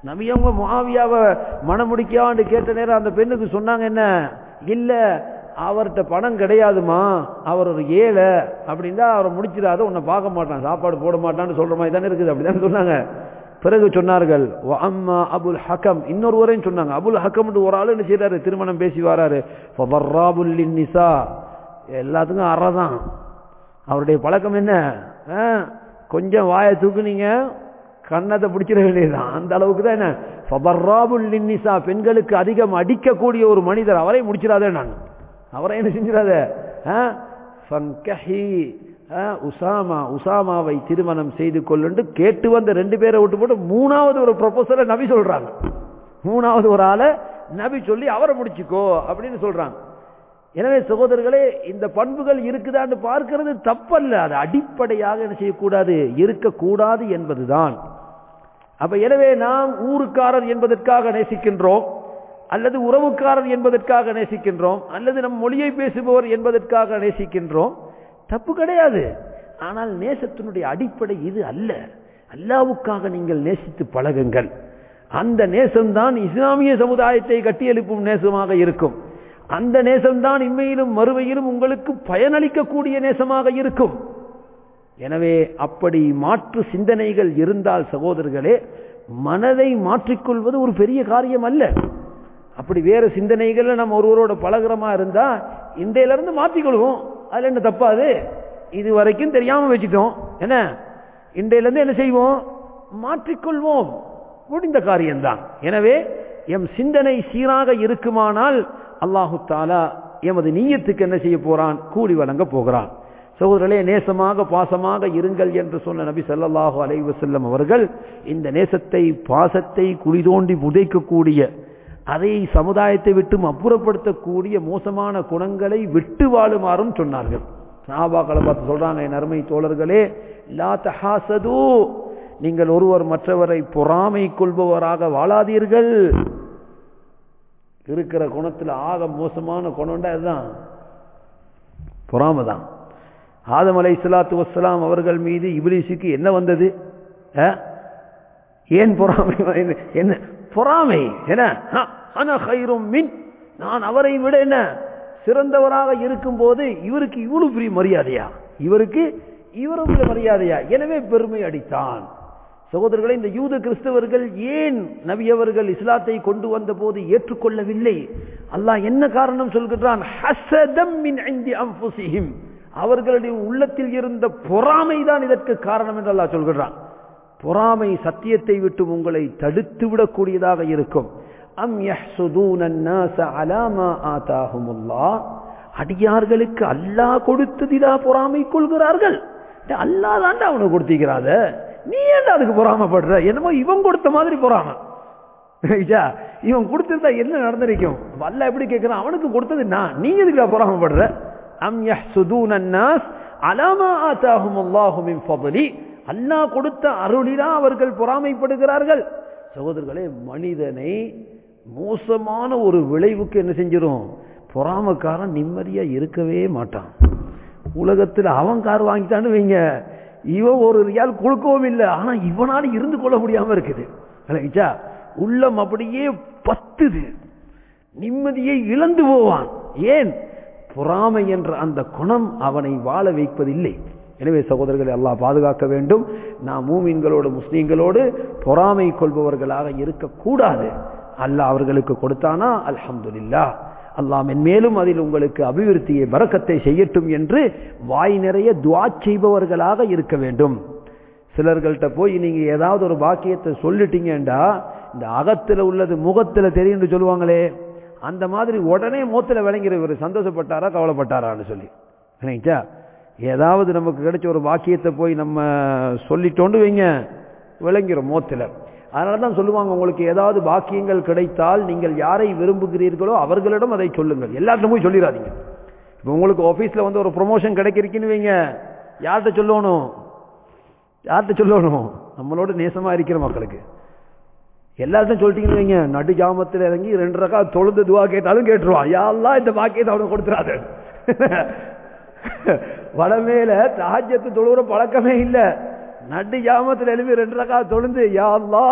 நபி அவங்க முஆவியாவை மணமுடிக்கான்னு கேட்ட நேரம் அந்த பெண்ணுக்கு சொன்னாங்க என்ன இல்ல அவர்கிட்ட பணம் கிடையாதுமா அவர் ஒரு ஏழை அப்படின்னா அவரை முடிச்சிடாத உன்னை பார்க்க மாட்டான் சாப்பாடு போட மாட்டான்னு சொல்ற மாதிரி தானே இருக்குது அப்படிதானே சொன்னாங்க பிறகு சொன்னார்கள் "வ அம்மா அபுல் ஹக்கம் இன்னொருவரையும் சொன்னாங்க அபுல் ஹக்கம் ஒரு ஆளு என்ன செய்யறாரு திருமணம் பேசி வராரு ஃபபர்ராபுல் நிசா எல்லாத்துக்கும் அறதான் அவருடைய பழக்கம் என்ன ஆ, கொஞ்சம் வாயை தூக்குனீங்க கன்னத்தை பிடிச்சிட வேண்டியதுதான் அந்த அளவுக்கு தான் என்ன ஃபபர்ராபுல் நிசா பெண்களுக்கு அதிகம் அடிக்கக்கூடிய ஒரு மனிதர் அவரை முடிச்சிடாதே நான் அவரை என்ன செஞ்சிடாத ஆ? ஃபங்கஹி, ஆ, உசாமா உசாமாவை திருமணம் செய்து கொள்ளுண்டு கேட்டு வந்த ரெண்டு பேரை விட்டு போட்டு மூணாவது ஒரு ப்ரொபோசலை நபி சொல்றாங்க மூணாவது ஒரு ஆளை நபி சொல்லி அவரை முடிச்சுக்கோ அப்படின்னு சொல்றாங்க எனவே சகோதரர்களே இந்த பண்புகள் இருக்குதான்னு பார்க்கிறது தப்பல்ல அது அடிப்படையாக என்ன செய்யக்கூடாது இருக்கக்கூடாது என்பதுதான் அப்ப எனவே நாம் ஊருக்காரர் என்பதற்காக நேசிக்கின்றோம் அல்லது உறவுக்காரர் என்பதற்காக நேசிக்கின்றோம் அல்லது நம் மொழியை பேசுபவர் என்பதற்காக நேசிக்கின்றோம் தப்பு கிடையாது ஆனால் நேசத்தினுடைய அடிப்படை இது அல்ல அல்லாவுக்காக நீங்கள் நேசித்து பழகுங்கள் அந்த நேசம்தான் இஸ்லாமிய சமுதாயத்தை கட்டியெழுப்பும் நேசமாக இருக்கும் அந்த நேசம்தான் இம்மையிலும் மறுமையிலும் உங்களுக்கு பயனளிக்கக்கூடிய நேசமாக இருக்கும் எனவே அப்படி மாற்று சிந்தனைகள் இருந்தால் சகோதரர்களே மனதை மாற்றிக்கொள்வது ஒரு பெரிய காரியம் அல்ல அப்படி வேற சிந்தனைகள் நம்ம ஒருவரோட பழகிறமா இருந்தா இன்றையில இருந்து மாற்றிக்கொள்வோம் அதுல என்ன தப்பாது இது வரைக்கும் தெரியாம வச்சுட்டோம் என்ன இன்றையில இருந்து என்ன செய்வோம் மாற்றிக்கொள்வோம் முடிந்த காரியம்தான் எனவே எம் சிந்தனை சீராக இருக்குமானால் அல்லாஹு தாலா எமது நீயத்துக்கு என்ன செய்ய போறான் கூலி வழங்க போகிறான் சகோதரர்களே நேசமாக பாசமாக இருங்கள் என்று சொன்ன நபி ஸல்லல்லாஹு அலைஹி வஸல்லம் அவர்கள் இந்த நேசத்தை பாசத்தை குழி தோண்டி புதைக்கக்கூடிய அதை சமுதாயத்தை விட்டும் அப்புறப்படுத்தக்கூடிய மோசமான குணங்களை விட்டு வாழுமாறும் சொன்னார்கள் சாபாக்களை பார்த்து சொல்றாங்க என் அருமை தோழர்களே லா தஹாசது நீங்கள் ஒருவர் மற்றவரை பொறாமை கொள்பவராக வாழாதீர்கள் இருக்கிற குணத்துல ஆக மோசமான குணம்டா இதுதான் பொறாமை தான் ஆதம் அலை சலாத்து வசலாம் அவர்கள் மீது இபிலிசுக்கு என்ன வந்தது ஆ? ஏன் பொறாமை வந்தது? என்ன பொறாமை என்ன ஹ, அன ஹைரும் மின் நான் அவரை விட என்ன சிறந்தவராக இருக்கும் போது இவருக்கு இவ்வளவு பெரிய மரியாதையா இவருக்கு இவ்வளவு பெரிய மரியாதையா எனவே பெருமை அடித்தான் சகோதரர்களே இந்த யூத கிறிஸ்தவர்கள் ஏன் நபி அவர்கள் இஸ்லாத்தை கொண்டு வந்த போது ஏற்றுக்கொள்ளவில்லை அல்லாஹ் என்ன காரணம் சொல்கிறான் ஹஸதம் மின் இந்தி அன்ஃபுஸிஹிம் அவர்களுடைய உள்ளத்தில் இருந்த பொறாமை தான் இதற்கு காரணம் என்று அல்லாஹ் சொல்கிறான் பொறாமை சத்தியத்தை விட்டு உங்களை தடுத்து விடக்கூடியதாக இருக்கும் அம் யஹ்சுதூன الناس على ما آتاهم الله அடியார்களுக்கு அல்லாஹ் கொடுத்ததிலா பொறாமை கொள்கிறார்கள் டேய், அல்லாஹ் தான்டா அவனுக்கு கொடுத்திக்கிறாத நீ ஏன்டா அதுக்கு பொறாமப்படுற என்னமோ இவன் கொடுத்த மாதிரி பொறாமை ஐயா, இவன் கொடுத்திருந்தா என்ன நடந்திருக்கும் வல்ல எப்படி கேட்கிறான் அவனுக்கு கொடுத்தது நான் நீ எதுக்குடா பொறாமப்படுற அம் யஹ்சுதூன الناس على ما آتاهم الله من فضله அல்லாஹ் கொடுத்த அருளிலா அவர்கள் பொறாமைப்படுகிறார்கள் சகோதரர்களே மனிதனை மோசமான ஒரு விளைவுக்கு என்ன செஞ்சிரும் பொறாமக்காரன் நிம்மதியா இருக்கவே மாட்டான் உலகத்தில் அவன் கார் வாங்கிட்டான்னு வைங்க இவன் ஒரு ரியால் கொடுக்கவும் இல்லை ஆனா இவனால இருந்து கொள்ள முடியாம இருக்குது இல்லைங்களா? உள்ளம் அப்படியே பத்துது நிம்மதியை இழந்து போவான் ஏன் பொறாமை என்ற அந்த குணம் அவனை வாழ வைப்பதில்லை எனவே சகோதரர்களை அல்லாஹ் பாதுகாக்க வேண்டும் நாம் மூமின்களோடு முஸ்லீம்களோடு பொறாமை கொள்பவர்களாக இருக்கக்கூடாது அல்லாஹ் அவர்களுக்கு கொடுத்தானா அல்ஹம்துலில்லாஹ் அல்லாஹ் மென்மேலும் அதில் உங்களுக்கு அபிவிருத்தியை பறக்கத்தை செய்யட்டும் என்று வாய் நிறைய துவா செய்பவர்களாக இருக்க வேண்டும் சிலர்கள்ட்ட போய் நீங்க ஏதாவது ஒரு பாக்கியத்தை சொல்லிட்டீங்கடா இந்த அகத்துல உள்ளது முகத்துல தெரியும் சொல்லுவாங்களே அந்த மாதிரி உடனே மூத்துல விளங்கிற இவர் சந்தோஷப்பட்டாரா கவலைப்பட்டாரான்னு சொல்லி சரிங்களா ஏதாவது நமக்கு கிடைச்ச ஒரு பாக்கியத்தை போய் நம்ம சொல்லிட்டோண்டு வைங்க விளங்கிரும் மோத்துல அதனால தான் சொல்லுவாங்க உங்களுக்கு ஏதாவது பாக்கியங்கள் கிடைத்தால் நீங்கள் யாரை விரும்புகிறீர்களோ அவர்களிடம் அதை சொல்லுங்கள் எல்லார்ட்டும் போய் சொல்லிடாதீங்க இப்போ உங்களுக்கு ஆஃபீஸில் வந்து ஒரு ப்ரொமோஷன் கிடைக்கிறீங்கன்னு வைங்க யார்கிட்ட சொல்லணும் யார்கிட்ட சொல்லணும் நம்மளோட நேசமா இருக்கிற மக்களுக்கு எல்லார்ட்டும் சொல்லிட்டீங்கன்னு வைங்க நடு ஜாமத்தில் இறங்கி ரெண்டு ரக்கா தொழுந்து துவா கேட்டாலும் கேட்டுருவான் யாரெல்லாம் இந்த பாக்கியத்தை அவனுக்கு கொடுத்துறாது வடமேல தாஜ்யத்து தொழுகிற பழக்கமே இல்லை நடு ஜாமத்தில் எழுப்பி ரெண்டு ரக்கா தொழுந்து யா அல்லாஹ்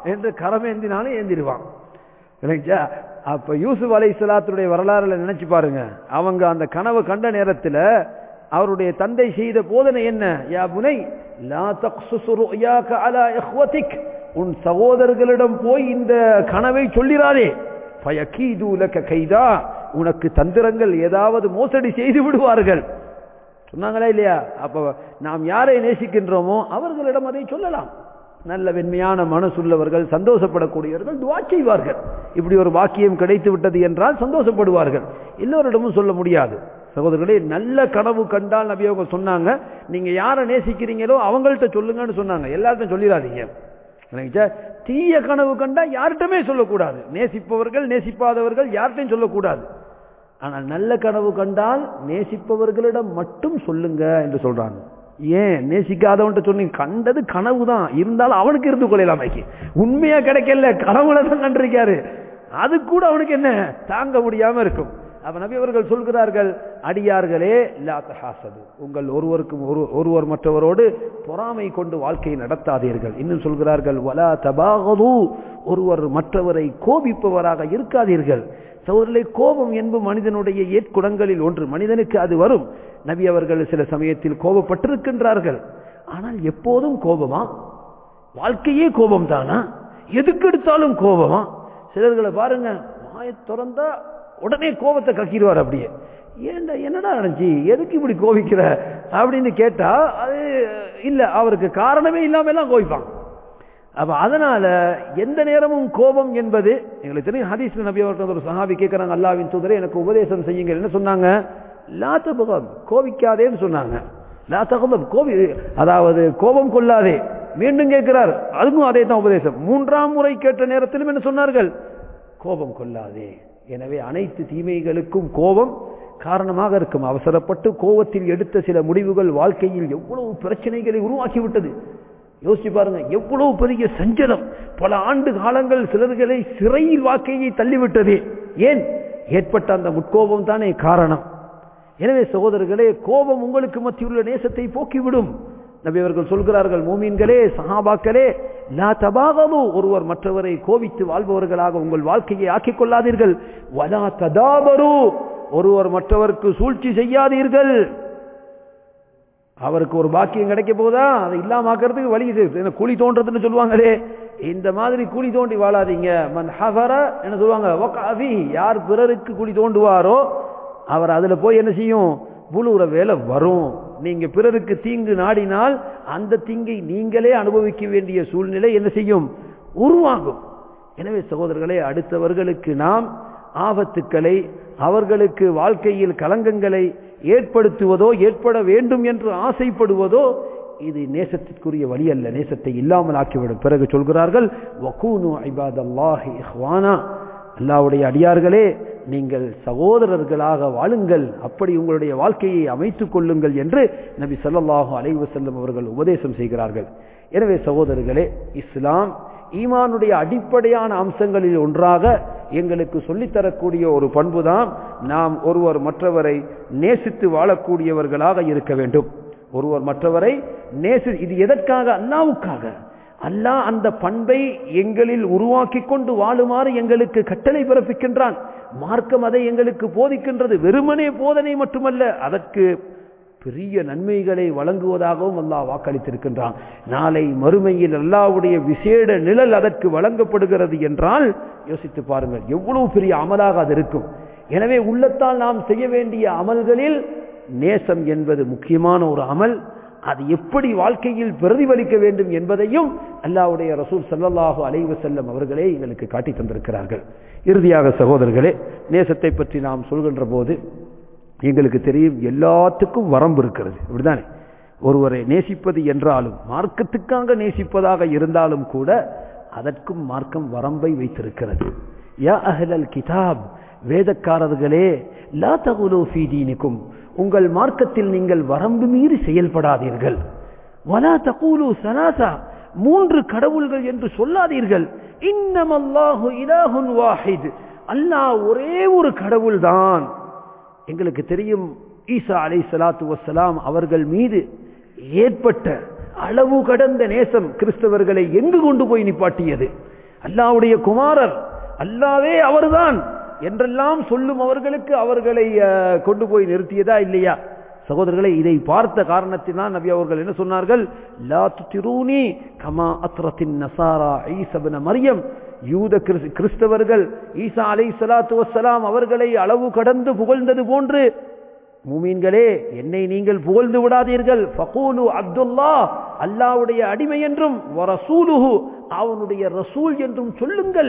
என்று கரம் ஏந்தினாலும் ஏந்திடுவான் இல்லைங்களா அப்ப யூசுப் அலை சலாத்துடைய வரலாறுல நினைச்சு பாருங்க அவங்க அந்த கனவு கண்ட நேரத்துல அவருடைய தந்தை செய்த போதனை என்ன யா புனை லா தக்சுசு ருயாக அலா இஹ்வதிக் உன் சகோதரர்களிடம் போய் இந்த கனவை சொல்லிராதே பயக்கீது லக கைதா உனக்கு தந்திரங்கள் ஏதாவது மோசடி செய்து விடுவார்கள் சொன்னாங்களா இல்லையா அப்ப நாம் யாரை நேசிக்கின்றோமோ அவர்களிடம் அதை சொல்லலாம் நல்ல வெண்மையான மனசுள்ளவர்கள் சந்தோஷப்படக்கூடியவர்கள் துவா செய்வார்கள் இப்படி ஒரு வாக்கியம் கிடைத்து விட்டது என்றால் சந்தோஷப்படுவார்கள் எல்லோரிடமும் சொல்ல முடியாது சகோதரர்களே நல்ல கனவு கண்டால் நபி அவங்க சொன்னாங்க நீங்க யாரை நேசிக்கிறீங்களோ அவங்கள்ட்ட சொல்லுங்கன்னு சொன்னாங்க எல்லார்ட்டும் சொல்லிடாதீங்க நினைச்சா தீய கனவு கண்டா யார்கிட்டமே சொல்லக்கூடாது நேசிப்பவர்கள் நேசிப்பாதவர்கள் யார்கிட்டையும் சொல்லக்கூடாது ஆனால் நல்ல கனவு கண்டால் நேசிப்பவர்களிடம் மட்டும் சொல்லுங்க என்று சொல்றாங்க ஏன் நேசிக்காதவன்ட்ட சொன்னீங்க கண்டது கனவு தான் இருந்தாலும் அவனுக்கு இருந்து கொள்ளலாம் உண்மையா கிடைக்கல கனவுல தான் கண்டிருக்காரு அது கூட அவனுக்கு என்ன தாங்க முடியாம இருக்கும் அப்ப நபி அவர்கள் சொல்கிறார்கள் அடியார்களே லா தஹாசது உங்கள் ஒருவருக்கும் ஒரு ஒருவர் மற்றவரோடு பொறாமை கொண்டு வாழ்க்கையை நடத்தாதீர்கள் இன்னும் சொல்கிறார்கள் வலா தபாகது ஒருவர் மற்றவரை கோபிப்பவராக இருக்காதீர்கள் சகோதரர்களை கோபம் என்பது மனிதனுடைய ஏற்குணங்களில் ஒன்று மனிதனுக்கு அது வரும் நபி அவர்கள் சில சமயத்தில் கோபப்பட்டிருக்கின்றார்கள் ஆனால் எப்போதும் கோபமா வாழ்க்கையே கோபம் தானா எதுக்கு எடுத்தாலும் கோபமா சிலர்களை பாருங்க வாயை திறந்தா உடனே கோபத்தை கக்கிடுவார் அப்படியே ஏண்டா என்னடா நடந்துச்சு எதுக்கு இப்படி கோபிக்கிற அப்படின்னு கேட்டா அது இல்ல அவருக்கு காரணமே இல்லாம எல்லாம் கோபிப்பாங்க அப்ப அதனால எந்த நேரமும் கோபம் என்பது எங்களுக்கு தெரியும் ஹதீஸ் நபி அவர்கள் ஒரு சஹாபி கேட்கிறாங்க அல்லாவின் தூதரை எனக்கு உபதேசம் செய்யுங்க என்ன சொன்னாங்க லாத்த பகம் கோபிக்காதேன்னு சொன்னாங்க லாத்த கோபி அதாவது கோபம் கொள்ளாதே மீண்டும் கேட்கிறார் அதுக்கும் அதே தான் உபதேசம் மூன்றாம் முறை கேட்ட நேரத்திலும் என்ன சொன்னார்கள் கோபம் கொள்ளாதே எனவே அனைத்து தீமைகளுக்கும் கோபம் காரணமாக இருக்கும் அவசரப்பட்டு கோபத்தில் எடுத்த சில முடிவுகள் வாழ்க்கையில் எவ்வளவு பிரச்சனைகளை உருவாக்கிவிட்டது யோசிச்சு பாருங்க எவ்வளவு பெரிய சஞ்சலம் பல ஆண்டு காலங்கள் சிலர்களை சிறையில் வாக்கையை தள்ளிவிட்டது ஏன் ஏற்பட்ட அந்த முட்கோபம் தானே காரணம் எனவே சகோதரர்களே கோபம் உங்களுக்கு மத்தியுள்ள நேசத்தை போக்கிவிடும் நபி அவர்கள் சொல்கிறார்கள் மூமீன்களே சஹாபாக்களே லா தபாகமு ஒருவர் மற்றவரை கோபித்து வாழ்பவர்களாக உங்கள் வாழ்க்கையை ஆக்கிக் கொள்ளாதீர்கள் வலா ததாபரு ஒருவர் மற்றவருக்கு சூழ்ச்சி செய்யாதீர்கள் அவருக்கு ஒரு பாக்கியம் கிடைக்க போதா அதை இல்லாமக்கிறதுக்கு வழி என்ன கூலி தோன்றதுன்னு சொல்லுவாங்களே இந்த மாதிரி கூலி தோண்டி வாழாதீங்க மன் ஹஃபர என்ன சொல்லுவாங்க ஒகாஃபி யார் பிறருக்கு கூலி தோண்டுவாரோ அவர் அதுல போய் என்ன செய்யும் புழுற வேலை வரும் நீங்க பிறருக்கு தீங்கு நாடினால் அந்த தீங்கை நீங்களே அனுபவிக்க வேண்டிய சூழ்நிலை என்ன செய்யும் உருவாகும் எனவே சகோதரர்களே அடுத்தவர்களுக்கு நாம் ஆபத்துக்களை அவர்களுக்கு வாழ்க்கையில் கலங்கங்களை ஏற்படுத்துவதோ ஏற்பட வேண்டும் என்று ஆசைப்படுவதோ இது நேசத்திற்குரிய வழி அல்ல நேசத்தை இல்லாமல் ஆக்கிவிடும் பிறகு சொல்கிறார்கள் வகூனு ஐபாதல்லாஹி இஹ்வானா அல்லாவுடைய அடியார்களே நீங்கள் சகோதரர்களாக வாழுங்கள் அப்படி உங்களுடைய வாழ்க்கையை அமைத்துக் கொள்ளுங்கள் என்று நபி சொல்லல்லாஹு அலைவு செல்லும் அவர்கள் உபதேசம் செய்கிறார்கள் எனவே சகோதரர்களே இஸ்லாம் ஈமானுடைய அடிப்படையான அம்சங்களில் ஒன்றாக எங்களுக்கு சொல்லித்தரக்கூடிய ஒரு பண்புதான் நாம் ஒருவர் மற்றவரை நேசித்து வாழக்கூடியவர்களாக இருக்க வேண்டும் ஒருவர் மற்றவரை நேசி இது எதற்காக அல்லாவுக்காக அல்லாஹ் அந்த பண்பை எங்களில் உருவாக்கி கொண்டு வாழுமாறு எங்களுக்கு கட்டளை பிறப்பிக்கின்றான் மார்க்கம் அதை எங்களுக்கு போதிக்கின்றது வெறுமனே போதனை மட்டுமல்ல அதற்கு பெரிய நன்மைகளை வழங்குவதாகவும் அல்லாஹ் வாக்களித்திருக்கின்றான் நாளை மறுமையில் அல்லாவுடைய விசேட நிழல் அதற்கு வழங்கப்படுகிறது என்றால் யோசித்து பாருங்கள் எவ்வளவு பெரிய அமலாக அது இருக்கும் எனவே உள்ளத்தால் நாம் செய்ய வேண்டிய அமல்களில் நேசம் என்பது முக்கியமான ஒரு அமல் அது எப்படி வாழ்க்கையில் பிரதிபலிக்க வேண்டும் என்பதையும் அல்லாவுடைய ரசூல் சல்லல்லாஹு அலைவு செல்லம் அவர்களே எங்களுக்கு காட்டி தந்திருக்கிறார்கள் இறுதியாக சகோதரர்களே நேசத்தை பற்றி நாம் சொல்கின்ற போது எங்களுக்கு தெரியும் எல்லாத்துக்கும் வரம்பு இருக்கிறது இப்படிதானே ஒருவரை நேசிப்பது என்றாலும் மார்க்கத்துக்காக நேசிப்பதாக இருந்தாலும் கூட அதற்கும் மார்க்கம் வரம்பை வைத்திருக்கிறது யா அஹலல் கிதாப் வேதக்காரர்களே லா தகுலோ ஃபீதீனிக்கும் உங்கள் மார்க்கத்தில் நீங்கள் வரம்பு மீறி செயல்படாதீர்கள் வலா தகூலு சனாசா மூன்று கடவுள்கள் என்று சொல்லாதீர்கள் இன்னமல்லாஹு இலாஹுன் வாஹித் அல்லாஹ் ஒரே ஒரு கடவுள் தான் எங்களுக்கு தெரியும் ஈசா அலை சலாத்து வசலாம் அவர்கள் மீது ஏற்பட்ட அளவு கடந்த நேசம் கிறிஸ்தவர்களை எங்கு கொண்டு போய் நிப்பாட்டியது அல்லாவுடைய குமாரர் அல்லாவே அவர்தான் என்றெல்லாம் சொல்லும் அவர்களுக்கு அவர்களை அஹ், கொண்டு போய் நிறுத்தியதா இல்லையா சகோதரர்களை இதை பார்த்த காரணத்தினால் நபி அவர்கள் என்ன சொன்னார்கள் லா துத்திரூனி கமா அத்ரத்தின் நசாரா ஈசபன மரியம் யூத கிறிஸ்- கிறிஸ்தவர்கள் ஈசா அலை சலாத்து வசலாம் அவர்களை அளவு கடந்து புகழ்ந்தது போன்று மூமீன்களே என்னை நீங்கள் புகழ்ந்து விடாதீர்கள் ஃபகூலு அப்துல்லா அல்லாவுடைய அடிமை என்றும் வரசூலுஹு அவனுடைய ரசூல் என்றும் சொல்லுங்கள்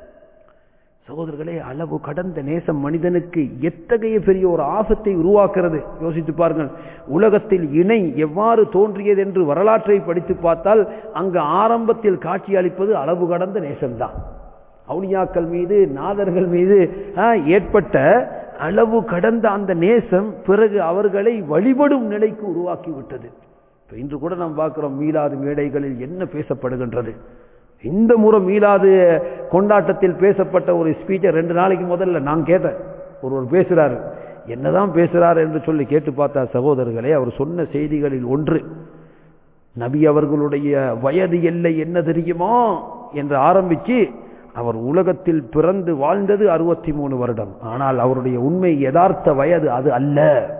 சகோதரர்களே அளவு கடந்த நேசம் மனிதனுக்கு எத்தகைய பெரிய ஒரு ஆபத்தை உருவாக்குறது யோசித்து பாருங்கள் உலகத்தில் இணை எவ்வாறு தோன்றியது என்று வரலாற்றை படித்து பார்த்தால் அங்கு ஆரம்பத்தில் காட்சி அளிப்பது அளவு கடந்த நேசம்தான் அவுனியாக்கள் மீது நாதர்கள் மீது ஆ, ஏற்பட்ட அளவு கடந்த அந்த நேசம் பிறகு அவர்களை வழிபடும் நிலைக்கு உருவாக்கி விட்டது இப்ப இன்று கூட நாம் பார்க்கிறோம் மீளாது மேடைகளில் என்ன பேசப்படுகின்றது இந்த முறை மீளாது கொண்டாட்டத்தில் பேசப்பட்ட ஒரு ஸ்பீச்சை ரெண்டு நாளைக்கு முதல்ல நான் கேட்டேன் ஒருவர் பேசுறாரு என்னதான் பேசுறாரு என்று சொல்லி கேட்டு பார்த்தா சகோதரர்களே அவர் சொன்ன செய்திகளில் ஒன்று நபி அவர்களுடைய வயது எல்லை என்ன தெரியுமா என்று ஆரம்பிச்சு அவர் உலகத்தில் பிறந்து வாழ்ந்தது அறுபத்தி மூணு வருடம் ஆனால் அவருடைய உண்மை யதார்த்த வயது அது அல்ல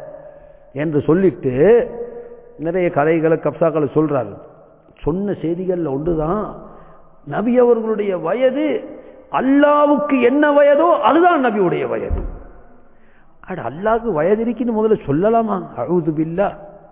என்று சொல்லிட்டு நிறைய கதைகளை கப்சாக்களை சொல்றாரு சொன்ன செய்திகள்ல ஒன்றுதான் நபி அவர்களுடைய வயது அல்லாவுக்கு என்ன வயதோ அதுதான் நபியுடைய வயது அட அல்லாவுக்கு வயது இருக்குன்னு முதல்ல சொல்லலாமா அழுது பில்லா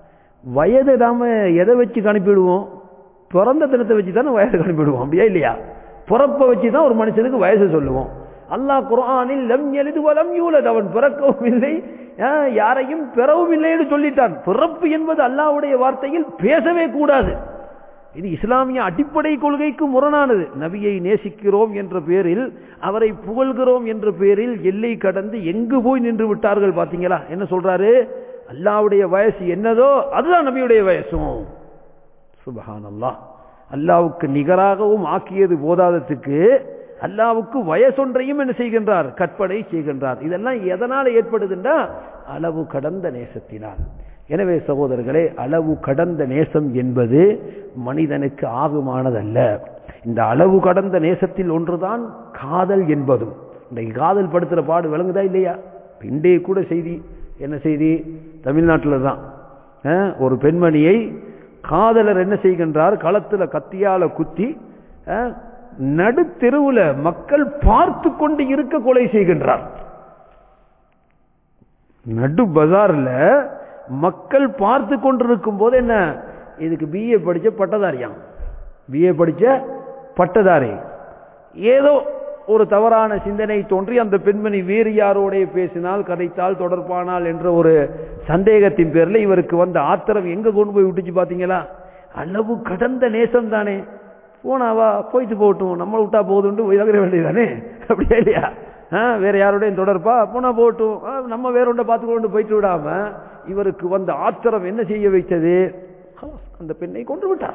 வயதை நாம எதை வச்சு கணிப்பிடுவோம் பிறந்த தினத்தை வச்சு தானே வயதை கணிப்பிடுவோம் அப்படியா இல்லையா பிறப்பை வச்சு தான் ஒரு மனுஷனுக்கு வயசை சொல்லுவோம் அல்லாஹ் குர்ஆனில் லம் எலிது வலம் யூலத் அவன் பிறக்கவும் இல்லை ஆஹ், யாரையும் பெறவும் இல்லை என்று சொல்லிட்டான் பிறப்பு என்பது அல்லாஹ்வுடைய வார்த்தையில் பேசவே கூடாது இது இஸ்லாமிய அடிப்படை கொள்கைக்கு முரணானது நபியை நேசிக்கிறோம் என்ற பேரில் அவரை புகழ்கிறோம் என்ற பேரில் எல்லை கடந்து எங்கு போய் நின்று விட்டார்கள் பாத்தீங்களா என்ன சொல்றாரு அல்லாவுடைய வயசு என்னதோ அதுதான் நபியுடைய வயசும் சுபஹானல்லாஹ் அல்லாவுக்கு நிகராகவும் ஆக்கியது போதாதத்துக்கு அல்லாவுக்கு வயசொன்றையும் என்ன செய்கின்றார் கற்பனை செய்கின்றார் இதெல்லாம் எதனால் ஏற்படுதுன்னா அளவு கடந்த நேசத்தினால் எனவே சகோதரர்களே அளவு கடந்த நேசம் என்பது மனிதனுக்கு ஆகுமானதல்ல இந்த அளவு கடந்த நேசத்தில் ஒன்றுதான் காதல் என்பதும் இன்றைக்கு காதல் படுத்துற பாடு விளங்குதா இல்லையா இன்றைய கூட செய்தி என்ன செய்தி தமிழ்நாட்டில் தான் அஹ், ஒரு பெண்மணியை காதலர் என்ன செய்கின்றார் களத்துல கத்தியால குத்தி அஹ், நடுத்தெருவுல மக்கள் பார்த்து கொண்டு இருக்க கொலை செய்கின்றார் நடு பஜார்ல மக்கள் பார்த்து கொண்டிருக்கும் போது என்ன இதுக்கு பிஏ படிச்ச பட்டதாரியாம் பிஏ படிச்ச பட்டதாரி ஏதோ ஒரு தவறான சிந்தனை தோன்றி அந்த பெண்மணி வேறு யாரோட பேசினால் கதைத்தால் தொடர்பானால் என்ற ஒரு சந்தேகத்தின் பேர்ல இவருக்கு வந்த ஆத்திரம் எங்க கொண்டு போய் விட்டுச்சு பாத்தீங்களா அளவு கடந்த நேசம் தானே போனாவா போயிட்டு போகட்டும் நம்ம விட்டா போதுண்டு இறங்குற வேண்டியதானே அப்படியா இல்லையா ஆ, வேற யாரோடையும் தொடர்பா போனா போகட்டும் ஆ, நம்ம வேற ஒன்றை பார்த்து கொண்டு போயிட்டு விடாம இவருக்கு வந்த ஆத்திரம் என்ன செய்ய வைத்தது ஹலாஸ், அந்த பெண்ணை கொண்டு விட்டார்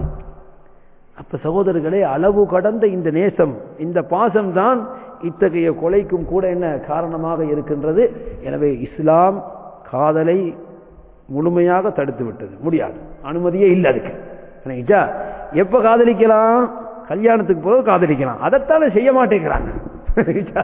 அப்ப சகோதரர்களே அளவு கடந்த இந்த நேசம் இந்த பாசம் தான் இத்தகைய கொலைக்கும் கூட என்ன காரணமாக இருக்கின்றது எனவே இஸ்லாம் காதலை முழுமையாக தடுத்து விட்டது முடியாது அனுமதியே இல்லை அதுக்கு சரிங்களா? எப்ப காதலிக்கலாம் கல்யாணத்துக்கு பிறகு காதலிக்கலாம் அதைத்தானே செய்ய மாட்டேங்கிறாங்க சரிங்களா?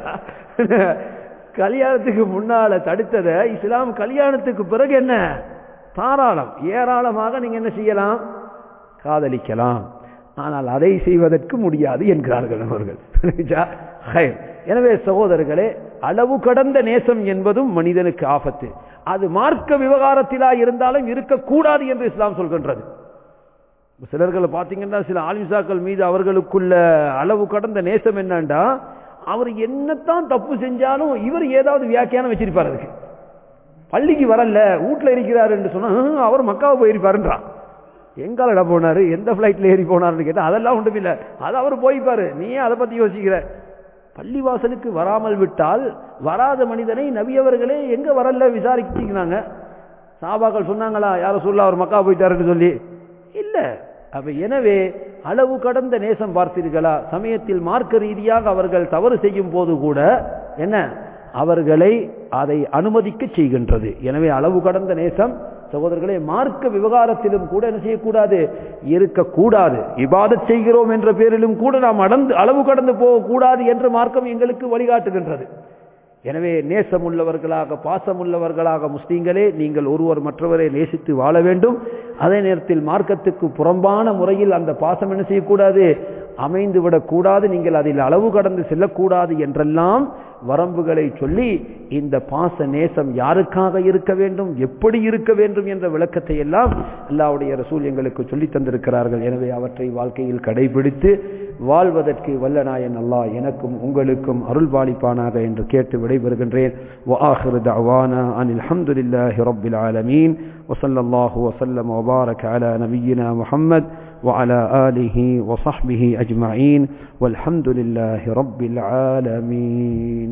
கல்யாணத்துக்கு முன்னால தடுத்ததை இஸ்லாம் கல்யாணத்துக்கு பிறகு என்ன தாராளம் ஏராளமாக நீங்க என்ன செய்யலாம் காதலிக்கலாம் ஆனால் அதை செய்வதற்கு முடியாது என்கிறார்கள் அவர்கள் புரியுதா? ஹைர். எனவே சகோதரர்களே அளவு கடந்த நேசம் என்பதும் மனிதனுக்கு ஆபத்து அது மார்க்க விவகாரத்திலா இருந்தாலும் இருக்கக்கூடாது என்று இஸ்லாம் சொல்கின்றது சிலர்களை பார்த்தீங்கன்னா சில ஆலிம்சாக்கள் மீது அவர்களுக்குள்ள அளவு கடந்த நேசம் என்னண்டா அவர் என்னத்தான் தப்பு செஞ்சாலும் இவர் ஏதாவது வியாக்கியானம் வச்சிருப்பார் அதுக்கு பள்ளிக்கு வரல வீட்டுல இருக்கிறாரு என்று சொன்னா "ஹம், அவர் மக்காவை போயிருப்பாருன்றான் எங்காலட போனாரு எந்த பிளைட்ல ஏறி போனாருன்னு கேட்டா அதெல்லாம் ஒன்றும் இல்ல அது அவர் போய்ப்பாரு நீ ஏன் அதை பத்தி யோசிக்கிற பள்ளிவாசலுக்கு வராமல் விட்டால் வராத மனிதனை நபியவர்களே எங்க வரல விசாரிச்சுக்கிறாங்க சாபாக்கள் சொன்னாங்களா யார சொல்ல அவர் மக்கா போயிட்டாருன்னு சொல்லி இல்ல அப்ப எனவே அளவு கடந்த நேசம் பார்த்தீர்களா சமயத்தில் மார்க்க ரீதியாக அவர்கள் தவறு செய்யும் போது கூட என்ன அவர்களை அதை அனுமதிக்க செய்கின்றது எனவே அளவு கடந்த நேசம் சகோதரர்களே மார்க்க விவகாரத்திலும் கூட என்ன செய்யக்கூடாது இருக்கக்கூடாது இபாதத் செய்கிறோம் என்ற பேரிலும் கூட நாம் அடந்து அளவு கடந்து போகக்கூடாது என்று மார்க்கம் எங்களுக்கு வழிகாட்டுகின்றது எனவே நேசமுள்ளவர்களாக பாசமுள்ளவர்களாக முஸ்லீம்களே நீங்கள் ஒருவர் மற்றவரை நேசித்து வாழ வேண்டும் அதே நேரத்தில் மார்க்கத்துக்கு புறம்பான முறையில் அந்த பாசம் என்ன செய்யக்கூடாது அமைந்து விடக்கூடாது நீங்கள் அதில் அளவு கடந்து செல்லக்கூடாது என்றெல்லாம் வரம்புகளை சொல்லி இந்த பாச நேசம் யாருக்காக இருக்க வேண்டும் எப்படி இருக்க வேண்டும் என்ற விளக்கத்தை எல்லாம் அல்லாவுடைய ரசூல் எங்களுக்கு சொல்லி தந்திருக்கிறார்கள் எனவே அவற்றை வாழ்க்கையில் கடைபிடித்து வாழ்வதற்கு வல்ல நாயன் அல்லாஹ் எனக்கும் உங்களுக்கும் அருள் பாலிப்பானாக என்று கேட்டு விடைபெறுகின்றேன் وآخر دعوانا أن الحمد لله رب العالمين وصلى الله وسلم وبارك على نبينا محمد وعلى آله وصحبه أجمعين والحمد لله رب العالمين